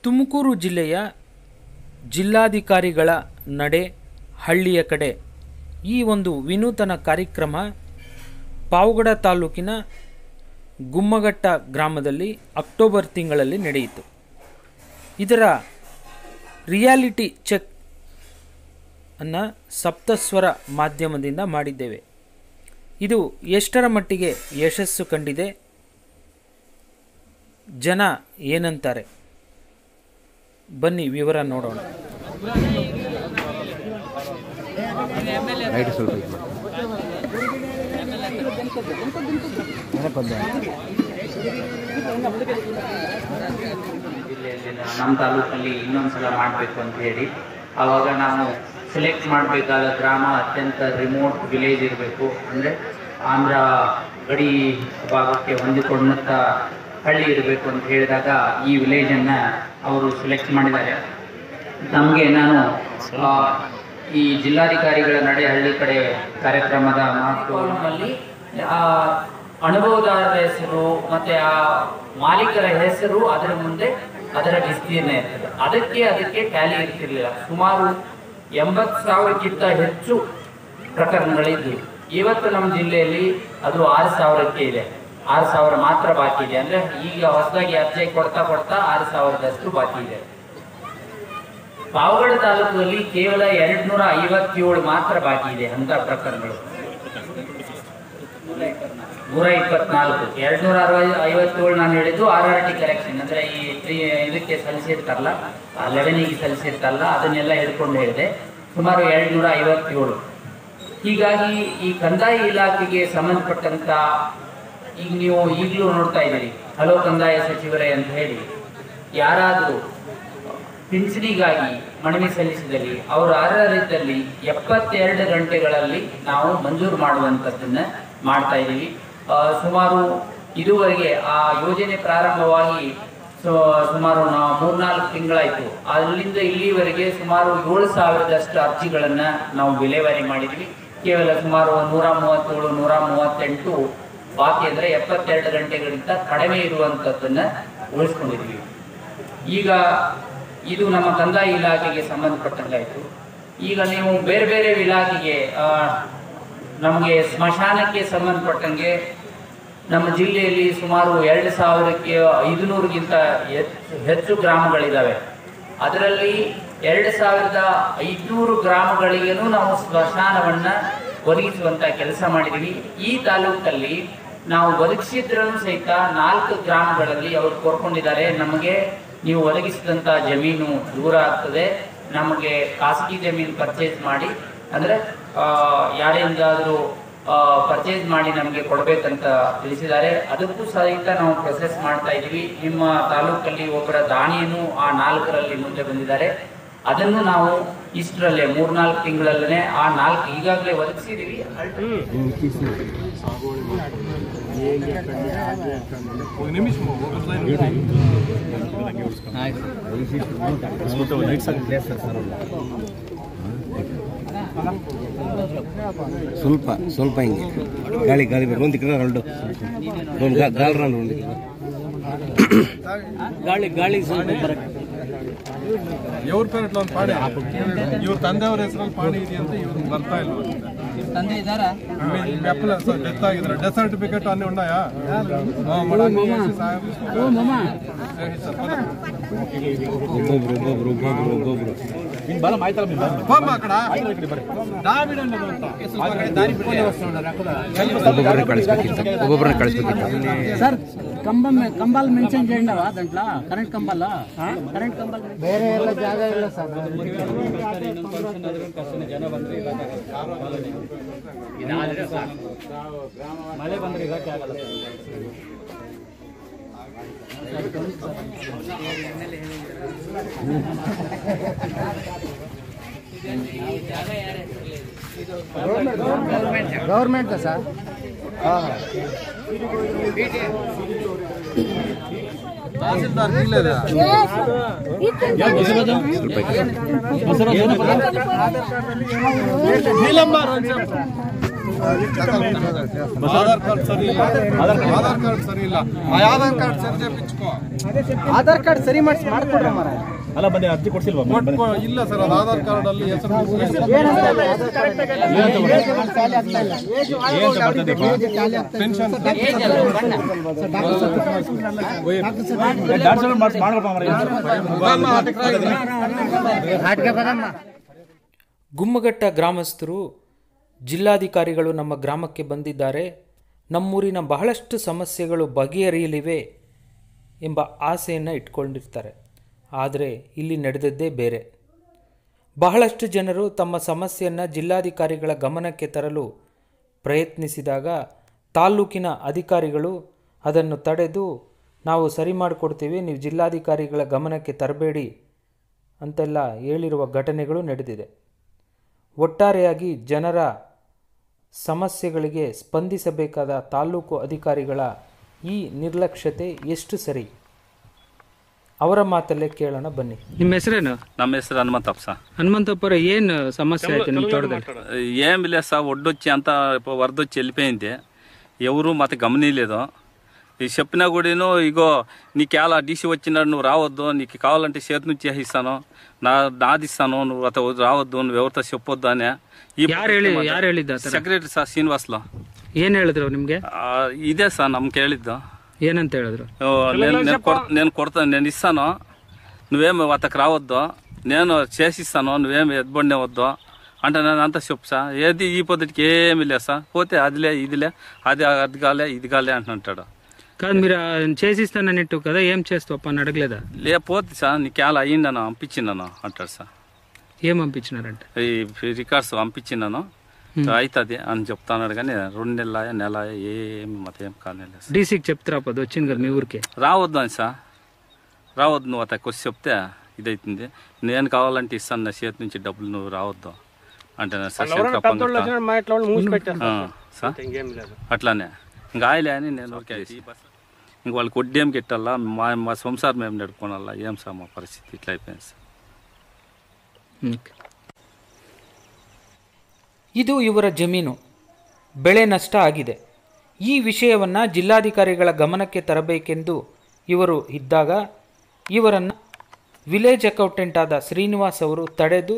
ತುಮಕೂರು ಜಿಲ್ಲೆಯ ಜಿಲ್ಲಾಧಿಕಾರಿಗಳ ನಡೆ ಹಳ್ಳಿಯ ಕಡೆ ಈ ಒಂದು ವಿನೂತನ ಕಾರ್ಯಕ್ರಮ ಪಾವಗಡ ತಾಲೂಕಿನ ಗುಮ್ಮಘಟ್ಟ ಗ್ರಾಮದಲ್ಲಿ ಅಕ್ಟೋಬರ್ ತಿಂಗಳಲ್ಲಿ ನಡೆಯಿತು ಇದರ ರಿಯಾಲಿಟಿ ಚೆಕ್ ಅನ್ನು ಸಪ್ತಸ್ವರ ಮಾಧ್ಯಮದಿಂದ ಮಾಡಿದ್ದೇವೆ ಇದು ಎಷ್ಟರ ಮಟ್ಟಿಗೆ ಯಶಸ್ಸು ಕಂಡಿದೆ ಜನ ಏನಂತಾರೆ ಬನ್ನಿ ವಿವರ ನೋಡೋಣ ಲೈಟ್ ಸ್ವಲ್ಪ ಇದು ಮಾಡಿ. ಜಿಲ್ಲೆಯಲ್ಲಿ ನಮ್ಮ ತಾಲೂಕಲ್ಲಿ ಇನ್ನೊಂದ್ಸಲ ಮಾಡಬೇಕು ಅಂತ ಹೇಳಿ ಆವಾಗ ನಾವು ಸೆಲೆಕ್ಟ್ ಮಾಡಬೇಕಾದ ಗ್ರಾಮ ಅತ್ಯಂತ ರಿಮೋಟ್ ವಿಲೇಜ್ ಇರಬೇಕು ಅಂದರೆ ಆಂಧ್ರ ಗಡಿ ಭಾಗಕ್ಕೆ ಹೊಂದಿಕೊಂಡಂಥ ಹಳ್ಳಿ ಇರಬೇಕು ಅಂತ ಹೇಳಿದಾಗ ಈ ವಿಲೇಜನ್ನು ಅವರು ಸೆಲೆಕ್ಟ್ ಮಾಡಿದ್ದಾರೆ ನಮಗೆ ನಾನು ಆ, ಈ ಜಿಲ್ಲಾಧಿಕಾರಿಗಳ ನಡೆ ಹಳ್ಳಿ ಕಡೆ ಕಾರ್ಯಕ್ರಮದ ಮಹತ್ವ ನಮ್ಮಲ್ಲಿ ಆ ಅನುಭವದಾರರ ಹೆಸರು ಮತ್ತೆ ಆ ಮಾಲೀಕರ ಹೆಸರು ಅದರ ಮುಂದೆ ಅದರ ವಿಸ್ತೀರ್ಣ ಇರ್ತದೆ ಅದಕ್ಕೆ ಅದಕ್ಕೆ ಟ್ಯಾಲಿ ಇರ್ತಿರ್ಲಿಲ್ಲ ಸುಮಾರು ಎಂಬತ್ತು ಸಾವಿರಕ್ಕಿಂತ ಹೆಚ್ಚು ಪ್ರಕರಣಗಳಿದ್ವು ಇವತ್ತು ನಮ್ಮ ಜಿಲ್ಲೆಯಲ್ಲಿ ಅದು ಆರು ಸಾವಿರಕ್ಕೆ ಇದೆ ಆರು ಸಾವಿರ ಮಾತ್ರ ಬಾಕಿ ಇದೆ ಅಂದ್ರೆ ಈಗ ಹೊಸದಾಗಿ ಅರ್ಜಿ ಕೊಡ್ತಾ ಕೊಡ್ತಾ ಆರು ಸಾವಿರದಷ್ಟು ಬಾಕಿ ಇದೆ ಪಾವಗಡ ತಾಲೂಕಿನಲ್ಲಿ ಕೇವಲ ಎರಡ್ನೂರ ಐವತ್ತೇಳು ಮಾತ್ರ ಬಾಕಿ ಇದೆ ಅಂತ ಪ್ರಕರಣಗಳು ನೂರ ಇಪ್ಪತ್ನಾಲ್ಕು ಎರಡ್ನೂರ ಅರವೈ ಐವತ್ತೇಳು ನಾನು ಹೇಳಿದ್ದು ಆರ್ ಆರ್ ಟಿ ಕರೆಕ್ಷನ್ ಅಂದ್ರೆ ಈ ತ್ರೀ ಇದಕ್ಕೆ ಸಲ್ಲಿಸಿರ್ತಾರಲ್ಲ ಲೆವೆನಿಗೆ ಸಲ್ಲಿಸಿರ್ತಾರಲ್ಲ ಅದನ್ನೆಲ್ಲ ಹಿಡ್ಕೊಂಡು ಹೇಳಿದೆ ಸುಮಾರು ಎರಡ್ನೂರ ಐವತ್ತೇಳು ಹೀಗಾಗಿ ಈ ಕಂದಾಯ ಇಲಾಖೆಗೆ ಸಂಬಂಧಪಟ್ಟಂತ ಈಗ ನೀವು ಈಗಲೂ ನೋಡ್ತಾ ಇದ್ದೀರಿ ಹಲೋ ಕಂದಾಯ ಸಚಿವರೇ ಅಂತ ಹೇಳಿ ಯಾರಾದರೂ ಪಿಂಚಣಿಗಾಗಿ ಮನವಿ ಸಲ್ಲಿಸಿದಲ್ಲಿ ಅವರು ಅರ್ಹರಿದ್ದಲ್ಲಿ ಎಪ್ಪತ್ತೆರಡು ಗಂಟೆಗಳಲ್ಲಿ ನಾವು ಮಂಜೂರು ಮಾಡುವಂಥದ್ದನ್ನ ಮಾಡ್ತಾ ಇದ್ದೀವಿ ಆ, ಸುಮಾರು ಇದುವರೆಗೆ ಆ ಯೋಜನೆ ಪ್ರಾರಂಭವಾಗಿ ಸು- ಸುಮಾರು ನಾ- ಮೂರ್ನಾಲ್ಕು ತಿಂಗಳಾಯ್ತು ಅಲ್ಲಿಂದ ಇಲ್ಲಿವರೆಗೆ ಸುಮಾರು ಏಳು ಸಾವಿರದಷ್ಟು ಅರ್ಜಿಗಳನ್ನ ನಾವು ವಿಲೇವಾರಿ ಮಾಡಿದ್ವಿ ಕೇವಲ ಸುಮಾರು ನೂರ ಮೂವತ್ತೇಳು ನೂರ ಮೂವತ್ತೆಂಟು ಬಾಕಿ ಅಂದ್ರೆ ಎಪ್ಪತ್ತೆರಡು ಗಂಟೆಗಳಿಂದ ಕಡಿಮೆ ಇರುವಂಥದ್ದನ್ನ ಉಳಿಸ್ಕೊಂಡಿದ್ವಿ ಈಗ ಇದು ನಮ್ಮ ಕಂದಾಯ ಇಲಾಖೆಗೆ ಸಂಬಂಧಪಟ್ಟಂಗಾಯ್ತು ಈಗ ನೀವು ಬೇರೆ ಬೇರೆ ಇಲಾಖೆಗೆ ಆ, ನಮಗೆ ಸ್ಮಶಾನಕ್ಕೆ ಸಂಬಂಧಪಟ್ಟಂಗೆ ನಮ್ಮ ಜಿಲ್ಲೆಯಲ್ಲಿ ಸುಮಾರು ಎರಡು ಸಾವಿರಕ್ಕೆ ಐದುನೂರಿಗಿಂತ ಹೆಚ್ಚು ಹೆಚ್ಚು ಗ್ರಾಮಗಳಿದ್ದಾವೆ ಅದರಲ್ಲಿ ಎರಡು ಸಾವಿರದ ಐದುನೂರು ಗ್ರಾಮಗಳಿಗೇನು ನಾವು ಸ್ಮಶಾನವನ್ನ ಒದಗಿಸುವಂತ ಕೆಲಸ ಮಾಡಿದೀವಿ ಈ ತಾಲೂಕಲ್ಲಿ ನಾವು ಒದಗಿಸಿದ್ರೂ ಸಹಿತ ನಾಲ್ಕು ಗ್ರಾಮಗಳಲ್ಲಿ ಅವರು ಕೋರ್ಕೊಂಡಿದ್ದಾರೆ ನಮಗೆ ನೀವು ಒದಗಿಸಿದಂತ ಜಮೀನು ದೂರ ಆಗ್ತದೆ ನಮಗೆ ಖಾಸಗಿ ಜಮೀನು ಪರ್ಚೇಸ್ ಮಾಡಿ ಅಂದ್ರೆ ಆ, ಯಾರಿಂದಾದ್ರೂ ಪರ್ಚೇಸ್ ಮಾಡಿ ನಮಗೆ ಕೊಡಬೇಕಂತ ತಿಳಿಸಿದ್ದಾರೆ ಅದಕ್ಕೂ ಸಹಿತ ನಾವು ಪ್ರೊಸೆಸ್ ಮಾಡ್ತಾ ಇದ್ದೀವಿ ನಿಮ್ಮ ತಾಲೂಕಲ್ಲಿ ಒಬ್ಬರ ದಾನಿಯನ್ನು ಆ ನಾಲ್ಕರಲ್ಲಿ ಮುಂದೆ ಬಂದಿದ್ದಾರೆ ಅದನ್ನು ನಾವು ಇಷ್ಟರಲ್ಲೇ ಮೂರ್ನಾಲ್ಕು ತಿಂಗಳಲ್ಲೇ ಆ ನಾಲ್ಕು ಈಗಾಗಲೇ ಒದಗಿಸಿದ್ದೀವಿ ಸ್ವಲ್ಪ ಸ್ವಲ್ಪ ಹಿಂಗೆ ಗಾಳಿ ಗಾಳಿ ಬೇಕು ಒಂದು ಕಡೆ రెండు రెండు గా- గాలి రండి రెండు ಗಾಳಿ ಗಾಳಿ ಸ್ವಲ್ಪ ಬರಕ್ಕೆ ಇವ್ರ ಪೇರೆಟ್ಲ ಒಂದು ಪಾಣಿ ಇವ್ರ ತಂದೆಯವ್ರ ಹೆಸರಲ್ಲಿ ಪಾಣಿ ಇದೆಯಂತ ಇವ್ರು ಬರ್ತಾ ಇಲ್ಲ ತಂದೆ ಇದ್ದಾರಾ మెప్పల డెత్ ಆಗಿದ್ರೆ ಡೆತ್ ಸರ್ಟಿಫಿకేಟ್ అన్ని ఉన్నాయా ఆ, మరి అన్ని చేసి సాయం తీసుకుంటారు. చేయిస్తారు. పద. ಒಬ್ಬೊಬ್ರು ಒಬ್ಬೊಬ್ರು ಒಬ್ಬೊಬ್ರು ಒಬ್ಬೊಬ್ರು పోమ్మా అక్కడ దావిడండి అదంతా. ಒಬ್ಬೊಬ್ಬರನ್ನ ಕಳಿಸ್ಬೇಕಿತ್ತು ಒಬ್ಬೊಬ್ಬರನ್ನ ಕಳಿಸ್ಬೇಕಿತ್ತು సార్ కంబం కంబాలు మెన్షన్ చేయండి దాంట్లో కరెంట్ కంబాలు కరెంట్ కంబాలు ಬೇರೆ ಎಲ್ಲ ಜಾಗ ಇಲ್ಲ ಸರ್ ಮಳೆ ಬಂದ್ರೆ ಇರಕ್ಕೆ ಆಗಲ್ಲ ಗೌರ್ಮೆಂಟ್ ಸರ್ తహసీల్దార్ తీయలేదా నీలమ్మ రండి చెప్పు. ఆధార్ కార్డ్ సరి ಇಲ್ಲ ఆధార్ కార్డ్ సరి ಇಲ್ಲ ఆ ఆధార్ కార్ಡ್ సరి చేయించుకో ಆಧಾರ್ ಕಾರ್ಡ್ ಸರಿ ಮಾಡಿಸಿ ಮಾಡ್ಕೊಡ್ರಿ ಮರ ಕೊಟ್ಕೋ ಇಲ್ಲ ಸರ್ ಅದು ಆಧಾರ್ ಕಾರ್ಡ್ ಅಲ್ಲಿ ಹೆಸರು ಪೆನ್ಷನ್ ಗುಮ್ಮಘಟ್ಟ ಗ್ರಾಮಸ್ಥರು ಜಿಲ್ಲಾಧಿಕಾರಿಗಳು ನಮ್ಮ ಗ್ರಾಮಕ್ಕೆ ಬಂದಿದ್ದಾರೆ ನಮ್ಮೂರಿನ ಬಹಳಷ್ಟು ಸಮಸ್ಯೆಗಳು ಬಗೆಹರಿಯಲಿವೆ ಎಂಬ ಆಸೆಯನ್ನು ಇಟ್ಕೊಂಡಿರ್ತಾರೆ ಆದರೆ ಇಲ್ಲಿ ನಡೆದದ್ದೇ ಬೇರೆ ಬಹಳಷ್ಟು ಜನರು ತಮ್ಮ ಸಮಸ್ಯೆಯನ್ನು ಜಿಲ್ಲಾಧಿಕಾರಿಗಳ ಗಮನಕ್ಕೆ ತರಲು ಪ್ರಯತ್ನಿಸಿದಾಗ ತಾಲ್ಲೂಕಿನ ಅಧಿಕಾರಿಗಳು ಅದನ್ನು ತಡೆದು ನಾವು ಸರಿ ಮಾಡಿಕೊಡ್ತೀವಿ ನೀವು ಜಿಲ್ಲಾಧಿಕಾರಿಗಳ ಗಮನಕ್ಕೆ ತರಬೇಡಿ ಅಂತೆಲ್ಲ ಹೇಳಿರುವ ಘಟನೆಗಳು ನಡೆದಿದೆ ಒಟ್ಟಾರೆಯಾಗಿ ಜನರ ಸಮಸ್ಯೆಗಳಿಗೆ ಸ್ಪಂದಿಸಬೇಕಾದ ತಾಲ್ಲೂಕು ಅಧಿಕಾರಿಗಳ ಈ ನಿರ್ಲಕ್ಷ್ಯತೆ ಎಷ್ಟು ಸರಿ ಅವರ ಮಾತಲ್ಲೇ ಕೇಳೋಣ ಬನ್ನಿ ನಿಮ್ಮ ಹೆಸರೇನು ನಮ್ಮ ಹೆಸರು ಹನುಮಂತಪ್ಪ ಸರ್ ಹನುಮಂತಪ್ಪರ ಏನು ಸಮಸ್ಯೆ ಆಯ್ತು ನಿಮ್ಮ ತೋಟದಲ್ಲಿ ఏమిలే సార్ వడ్డొచ్చి అంతా ఇప్పుడు వరద వచ్చి వెళ్ళిపోయింది ఎవరు మాకు గమనీయలేదు ఈ చెప్పినా కూడాను ఇగో నీకేలా డీసీ వచ్చినాడు నువ్వు రావద్దు నీకు కావాలంటే చేతి నుంచి ఇస్తాను నా నాది ఇస్తాను నువ్వు అత రావద్దు నువ్వు ఎవరితో చెప్పొద్దు అని ಯಾರು ಹೇಳಿ ಯಾರು ಹೇಳಿದ್ದ ಆ ಥರ? సెక్రటరీ సార్ శ్రీనివాస్లో ಏನ್ ಹೇಳಿದ್ರು ನಿಮ್ಗೆ ఆ, ఇదే సార్ నమ్మకి ಹೇಳಿದ್ದು ಏನಂತ ಹೇಳಿದ್ರು ఓ, నేను నేను కొడ- నేను కొడతాను నేను ఇస్తాను నువ్వేమి అతకు రావద్దు నేను చేసిస్తాను నువ్వేమి ఎద్దబడినే వద్దు అంటే నేను అంతా చెప్పు సార్ ఏది ఈ పొద్దుటికి ఏమి లేదు సార్ పోతే అదిలే ఇదిలే అది అది కాలే ఇది కాలే అంటుంటాడు కాదు మీరు ఆ చేసిస్తానన్నట్టు కదా ఏం చేస్తావు అని అడగలేదా లేకపోతే సార్ నీకు ఎలా అయ్యిందను పంపించినాను అంటాడు సార్ ఏం పంపించినారంటే ఈ రికార్డ్స్ పంపించినాను అవుతుంది అని చెప్తాన్నాడు కానీ రెండు నెలల నెల ఏమి మత ఏం కాలేదు సార్ డీసీకి చెప్తారా పది వచ్చింది కదా మీ ఊరికి రావద్దు అని సార్ రావద్దు నువ్వు అతనికి వచ్చి చెప్తే ఇదైతుంది నేను కావాలంటే ఇస్తాను నా చేతి నుంచి డబ్బులు నువ్వు రావద్దు అంటే నా సార్ శంకరప్ప అంతా. ఆ, సార్ అట్లానే ఇంకా ఆయలే అని నేను ఊరికే ఇంక వాళ్ళకి వడ్డీ కెట్టాలా మా మా సంసారం మేము నడుపుకోనాలా ఏం సార్ మా పరిస్థితి ఇట్లా అయిపోయింది సార్ ಇದು ಇವರ ಜಮೀನು ಬೆಳೆ ನಷ್ಟ ಆಗಿದೆ ಈ ವಿಷಯವನ್ನು ಜಿಲ್ಲಾಧಿಕಾರಿಗಳ ಗಮನಕ್ಕೆ ತರಬೇಕೆಂದು ಇವರು ಇದ್ದಾಗ ಇವರನ್ನು ವಿಲೇಜ್ ಅಕೌಂಟೆಂಟ್ ಆದ ಶ್ರೀನಿವಾಸ್ ಅವರು ತಡೆದು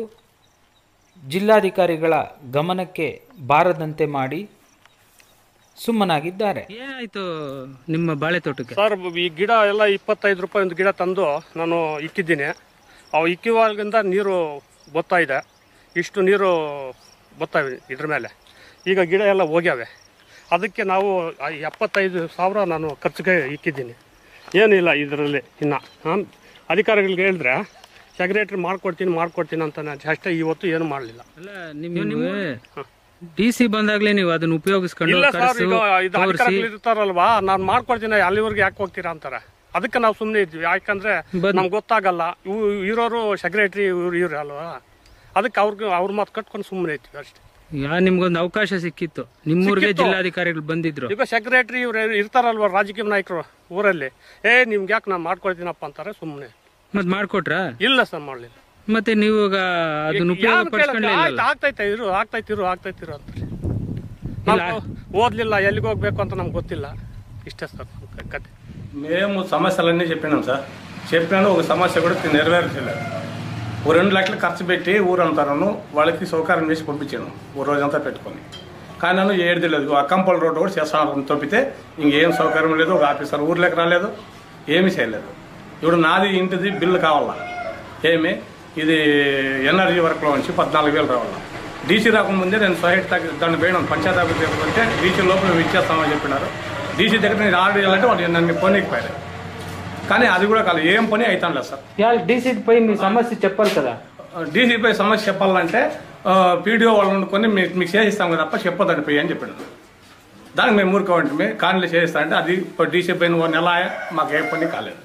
ಜಿಲ್ಲಾಧಿಕಾರಿಗಳ ಗಮನಕ್ಕೆ ಬಾರದಂತೆ ಮಾಡಿ ಸುಮ್ಮನಾಗಿದ್ದಾರೆ ಏನಾಯಿತು ನಿಮ್ಮ ಬಾಳೆ ತೋಟಕ್ಕೆ ಸರ್ ಈ ಗಿಡ ಎಲ್ಲ ಇಪ್ಪತ್ತೈದು ರೂಪಾಯಿ ಒಂದು ಗಿಡ ತಂದು ನಾನು ಇಕ್ಕಿದ್ದೀನಿ ಅವು ಇಕ್ಕಿವಾಗಲಿಂದ ನೀರು ಬತ್ತಾ ಇದೆ ಇಷ್ಟು ನೀರು ಬತ್ತಾವೆ ಇದ್ರ ಮೇಲೆ ಈಗ ಗಿಡ ಎಲ್ಲ ಹೋಗ್ಯಾವೆ ಅದಕ್ಕೆ ನಾವು ಆ ಎಪ್ಪತ್ತೈದು ಸಾವಿರ ನಾನು ಖರ್ಚಿಗೆ ಇಕ್ಕಿದ್ದೀನಿ ಏನಿಲ್ಲ ಇದರಲ್ಲಿ ಇನ್ನು ಹಾಂ ಅಧಿಕಾರಿಗಳಿಗೆ ಹೇಳಿದ್ರೆ ಸೆಕ್ರೆಟ್ರಿ ಮಾಡ್ಕೊಡ್ತೀನಿ ಮಾಡ್ಕೊಡ್ತೀನಿ ಅಂತ ನಾನು ಅಷ್ಟೇ ಇವತ್ತು ಏನು ಮಾಡಲಿಲ್ಲ ಅಲ್ಲ ನಿಮ್ಮ ಡಿ ಸಿ ಬಂದಾಗಲೇ ನೀವು ಅದನ್ನು ಉಪಯೋಗಿಸ್ಕೊಂಡು ಇಲ್ಲ ಸರ್ ಕರೆಸು, ಈಗ ಇದು ತೋರಿಸಿ ಅಧಿಕಾರಿಗಳು ಇರ್ತಾರಲ್ವಾ ನಾನು ಮಾಡ್ಕೊಡ್ತೀನಿ ಅಲ್ಲಿವರೆಗೆ ಯಾಕೆ ಹೋಗ್ತೀರಾ ಅಂತಾರೆ ಅದಕ್ಕೆ ನಾವು ಸುಮ್ಮನೆ ಇದ್ವಿ ಯಾಕಂದ್ರೆ ಬನ್ನಿ. ನಮ್ಗೆ ಗೊತ್ತಾಗಲ್ಲ ಇವು ಇರೋರು ಸೆಕ್ರೆಟ್ರಿ ಇವ್ರು ಇವ್ರು ಅಲ್ವಾ ಅದಕ್ಕೆ ಅವ್ರಿಗೆ ಅವ್ರ ಮಾತು ಕಟ್ಕೊಂಡು ಸುಮ್ಮನೆ ಇದ್ವಿ ಅಷ್ಟೇ ಯಾ ನಿಮ್ಗೊಂದು ಅವಕಾಶ ಸಿಕ್ಕಿತ್ತು ನಿಮ್ಮೂರಿಗೆ ಸಿಕ್ಕಿತ್ತು. ಜಿಲ್ಲಾಧಿಕಾರಿಗಳು ಬಂದಿದ್ರು ಈಗ ಸೆಕ್ರೆಟ್ರಿ ಇವ್ರು ಇರ್ತಾರಲ್ವಾ ರಾಜಕೀಯ ನಾಯಕರು ಊರಲ್ಲಿ ಏ ನಿಮ್ಗೆ ಯಾಕೆ ನಾನು ಮಾಡ್ಕೊಡ್ತೀನಪ್ಪ ಅಂತಾರೆ ಸುಮ್ಮನೆ ಮತ್ ಮಾಡ್ಕೊಟ್ರಾ ಇಲ್ಲ ಸರ್ ಮಾಡಲಿಲ್ಲ ಮತ್ತೆ ನೀವು ಈಗ ಅದನ್ನ ಉಪಯೋಗ ಪಡಿಸ್ಕೊಂಡ್ಲೇ ಇಲ್ಲಲ್ಲ ಆಗ್ತೈತೆ ಇರು ಆಗ್ತೈತೆ ಇರು ಆಗ್ತೈತೆ ಇರು ಅಂತಾರೆ ನಾವು ಓದ್ಲಿಲ್ಲ ಎಲ್ಲಿಗೆ ಹೋಗ್ಬೇಕು ಅಂತ ನಮ್ಗೆ ಗೊತ್ತಿಲ್ಲ ಇಷ್ಟೇ ಸರ್ ಕತೆ మేము సమస్యలన్నీ చెప్పినాం సార్ చెప్పినాను ఒక సమస్య కూడా నెరవేర్చలేదు ఓ రెండు లక్షలు ఖర్చు పెట్టి ఊరంతాను వాళ్ళకి సౌకర్యం చేసి పంపించాను ఓ రోజంతా పెట్టుకొని కానీ నన్ను ఏడు లేదు ఆ కంపల్ రోడ్డు కూడా చేస్తాను తప్పితే ఇంకేం సౌకర్యం లేదు ఒక ఆఫీసర్ ఊర్లోకి రాలేదు ఏమీ చేయలేదు ఇప్పుడు నాది ఇంటిది బిల్లు కావాలా ఏమి ఇది ఎన్ఆర్జీ వర్క్లో నుంచి పద్నాలుగు వేలు రావాలా డీసీ రాకముందే నేను సొసైటీ దగ్గర దాన్ని పోయినాను పంచాయతీ ఆఫీస్ దగ్గర వెళ్తే డీసీ లోపల మేము ఇచ్చేస్తామని చెప్పినారు డీసీ దగ్గర నేను ఆర్డర్ చేయాలంటే వాళ్ళు నన్ను పోనీకిపోయారు కానీ అది కూడా కాదు ఏం పని అవుతాను లేదు సార్ డీసీ పోయి మీ సమస్య చెప్పాలి కదా డీసీపై సమస్య చెప్పాలంటే పీడిఓ వాళ్ళు వండుకొని మీకు మీకు చేసిస్తాం కదా తప్ప చెప్పొద్దండి పోయి అని చెప్పాడు దానికి మేము ఊరుకోవండి కాలనీ చేయిస్తానంటే అది డీసీ పైన ఓ నెల ఆయా, మాకు ఏ పని కాలేదు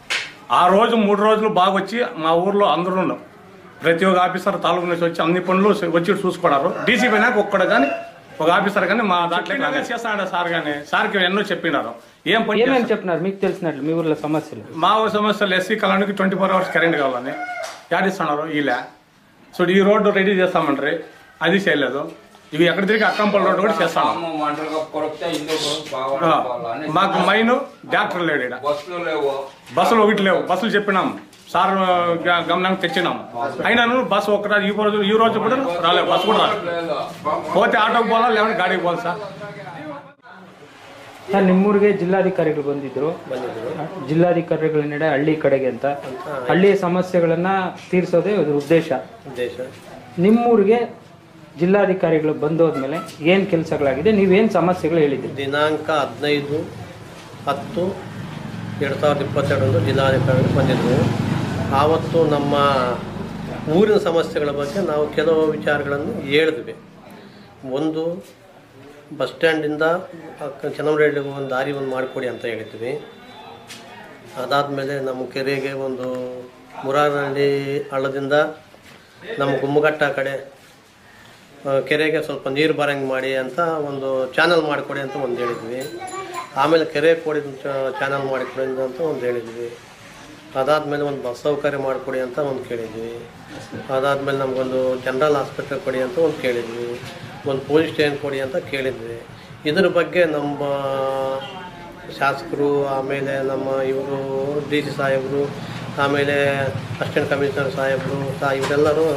ఆ రోజు మూడు రోజులు బాగా వచ్చి మా ఊర్లో అందరూ ఉన్నాం ప్రతి ఒక్క ఆఫీసర్ తాలూకు నుంచి వచ్చి అన్ని పనులు వచ్చి చూసుకున్నారు డీసీ పైన ఒక్కడ కానీ ఒక ఆఫీసర్ కానీ మా దాంట్లో చేస్తాడు సార్ కానీ సార్కి ఎన్నో చెప్పినారు ఏం పని ఏమేమి చేస్తారు? చెప్పినారు మీకు తెలిసినట్లు మీ ఊర్లో సమస్యలు మా ఊరి సమస్యలు ఎస్సీ కాలనీకి ట్వంటీ ఫోర్ అవర్స్ కరెంట్ కావాలని యాడిస్తున్నారు ఇలా సో ఈ రోడ్డు రెడీ చేస్తామంటారు అది చేయలేదు ఇవి ఎక్కడ తిరిగి అక్కంపల్లి రోడ్ కూడా చేస్తాను ఆ, మాకు మైన్ డాక్టర్ లేడు ఈడ. బస్సులు ఒకటి లేవు బస్సులు చెప్పినాం సార్ గ- గమనానికి తెచ్చినాం అయినాను బస్సు ఒక్క ఈ రోజు ఈ రోజు కూడా రాలేదు బస్సు కూడా రాలేదు పోతే ఆటోకి పోలా లేదంటే గాడికి పోవాలి సార్ ಸರ್ ನಿಮ್ಮೂರಿಗೆ ಜಿಲ್ಲಾಧಿಕಾರಿಗಳು ಬಂದಿದ್ರು ಜಿಲ್ಲಾಧಿಕಾರಿಗಳ ನಡೆ ಹಳ್ಳಿ ಕಡೆಗೆ ಅಂತ ಹಳ್ಳಿಯ ಸಮಸ್ಯೆಗಳನ್ನ ತೀರಿಸೋದೇ ಅದ್ರ ಉದ್ದೇಶ ಉದ್ದೇಶ ನಿಮ್ಮೂರಿಗೆ ಜಿಲ್ಲಾಧಿಕಾರಿಗಳು ಬಂದೋದ್ಮೇಲೆ ಏನ್ ಕೆಲಸಗಳಾಗಿದೆ ನೀವೇನ್ ಸಮಸ್ಯೆಗಳು ಹೇಳಿದ್ರಿ ದಿನಾಂಕ ಹದಿನೈದು ಹತ್ತು ಎರಡು ಸಾವಿರದ ಇಪ್ಪತ್ತೆರಡರಂದು ಜಿಲ್ಲಾಧಿಕಾರಿಗಳು ಬಂದಿದ್ದರು ಆವತ್ತು ನಮ್ಮ ಊರಿನ ಸಮಸ್ಯೆಗಳ ಬಗ್ಗೆ ನಾವು ಕೆಲವು ವಿಚಾರಗಳನ್ನು ಹೇಳಿದ್ವಿ ಒಂದು ಬಸ್ ಸ್ಟ್ಯಾಂಡಿಂದ ಚೆನ್ನಮರಳ್ಳಿಗೆ ಒಂದು ದಾರಿ ಒಂದು ಮಾಡಿಕೊಡಿ ಅಂತ ಹೇಳಿದ್ವಿ ಅದಾದಮೇಲೆ ನಮ್ಮ ಕೆರೆಗೆ ಒಂದು ಮುರಾರಹಳ್ಳಿ ಹಳ್ಳದಿಂದ ನಮ್ಮ ಗುಮ್ಮಘಟ್ಟ ಕಡೆ ಆ, ಕೆರೆಗೆ ಸ್ವಲ್ಪ ನೀರು ಬರಂಗೆ ಮಾಡಿ ಅಂತ ಒಂದು ಚಾನಲ್ ಮಾಡಿಕೊಡಿ ಅಂತ ಒಂದು ಹೇಳಿದ್ವಿ ಆಮೇಲೆ ಕೆರೆ ಕೊಡಿ ಚಾನಲ್ ಮಾಡಿಕೊಡಿ ಅಂತ ಒಂದು ಹೇಳಿದ್ವಿ ಅದಾದಮೇಲೆ ಒಂದು ಬಸ್ ಸೌಕರ್ಯ ಮಾಡಿಕೊಡಿ ಅಂತ ಒಂದು ಕೇಳಿದ್ವಿ ಅದಾದಮೇಲೆ ನಮಗೊಂದು ಜನರಲ್ ಹಾಸ್ಪಿಟಲ್ ಕೊಡಿ ಅಂತ ಒಂದು ಕೇಳಿದ್ವಿ ಒಂದು ಪೊಲೀಸ್ ಸ್ಟೇಷನ್ ಕೊಡಿ ಅಂತ ಕೇಳಿದ್ವಿ ಇದ್ರ ಬಗ್ಗೆ ನಮ್ಮ ಶಾಸಕರು ಆಮೇಲೆ ನಮ್ಮ ಇವರು ಡಿ ಸಿ ಸಾಹೇಬರು ಆಮೇಲೆ ಅಸಿಸ್ಟೆಂಟ್ ಕಮಿಷನರ್ ಸಾಹೇಬರು ಸಹ ಇವರೆಲ್ಲರೂ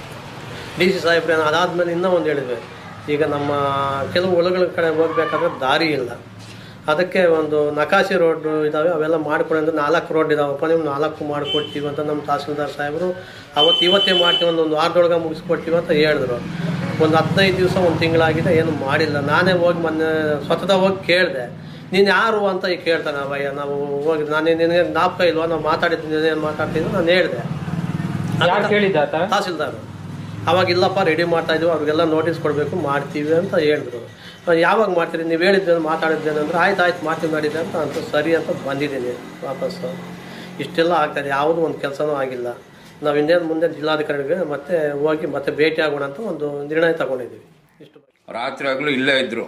ಡಿ ಸಿ ಸಾಹೇಬ್ರೆ ಅದಾದಮೇಲೆ ಇನ್ನೂ ಒಂದು ಹೇಳಿದ್ವಿ ಈಗ ನಮ್ಮ ಕೆಲವು ಹೊಲಗಳ ಕಡೆ ಹೋಗ್ಬೇಕಾದ್ರೆ ದಾರಿ ಇಲ್ಲ ಅದಕ್ಕೆ ಒಂದು ನಕಾಶೆ ರೋಡ್ ಇದ್ದಾವೆ ಅವೆಲ್ಲ ಮಾಡ್ಕೊಡಿ ಅಂದ್ರೆ ನಾಲ್ಕು ರೋಡ್ ಇದಾವಪ್ಪ ನೀವು ನಾಲ್ಕು ಮಾಡಿಕೊಡ್ತೀವಿ ಅಂತ ನಮ್ಮ ತಹಸೀಲ್ದಾರ್ ಸಾಹೇಬರು ಅವತ್ತು ಇವತ್ತೇ ಮಾಡ್ತೀವಿ ಒಂದು ಒಂದು ವಾರದೊಳಗೆ ಮುಗಿಸ್ಕೊಡ್ತೀವಿ ಅಂತ ಹೇಳಿದ್ರು ಒಂದು ಹದಿನೈದು ದಿವಸ ಒಂದು ತಿಂಗಳಾಗಿದೆ ಏನು ಮಾಡಿಲ್ಲ ನಾನೇ ಹೋಗಿ ಮೊನ್ನೆ ಸ್ವತಃ ಹೋಗಿ ಕೇಳಿದೆ ನೀನು ಯಾರು ಅಂತ ಈಗ ಕೇಳ್ತಾನೆ ಅವಯ್ಯ ನಾವು ಹೋಗಿ ನಾನು ನಿನಗೆ ಜ್ಞಾಪಕ ಇಲ್ವಾ ನಾವು ಮಾತಾಡಿದ್ದೀನಿ ಏನು ಮಾತಾಡ್ತಿದ್ವಿ ನಾನು ಹೇಳಿದೆ ಯಾರು ಕೇಳಿದ್ದ ಆತ ತಹಸೀಲ್ದಾರ್ ಅವಾಗ ಇಲ್ಲಪ್ಪ ರೆಡಿ ಮಾಡ್ತಾ ಇದ್ವಿ ಅವ್ರಿಗೆಲ್ಲ ನೋಟಿಸ್ ಕೊಡಬೇಕು ಮಾಡ್ತೀವಿ ಅಂತ ಹೇಳಿದ್ರು ನಾನು ಯಾವಾಗ ಮಾಡ್ತೀರಿ ನೀವು ಹೇಳಿದ್ದೇನೆ ಮಾತಾಡಿದ್ದೇನೆ ಅಂದ್ರೆ ಆಯ್ತು ಆಯ್ತು ಮಾಡ್ತೀವಿ ಮಾಡಿದ್ದೆ ಅಂತ ಅಂತ ಸರಿ ಅಂತ ಬಂದಿದ್ದೀನಿ ವಾಪಸ್ಸು ಇಷ್ಟೆಲ್ಲ ಆಗ್ತಾಯಿದೆ ಯಾವುದೂ ಒಂದು ಕೆಲಸನೂ ಆಗಿಲ್ಲ ನಾವು ಇನ್ನೇನು ಮುಂದೆ ಜಿಲ್ಲಾಧಿಕಾರಿಗೆ ಮತ್ತೆ ಹೋಗಿ ಮತ್ತೆ ಭೇಟಿ ಆಗೋಣ ಅಂತ ಒಂದು ನಿರ್ಣಯ ತಗೊಂಡಿದ್ದೀವಿ ಇಷ್ಟು ರಾತ್ರಿ ಆಗಲೂ ಇಲ್ಲೇ ಇದ್ರು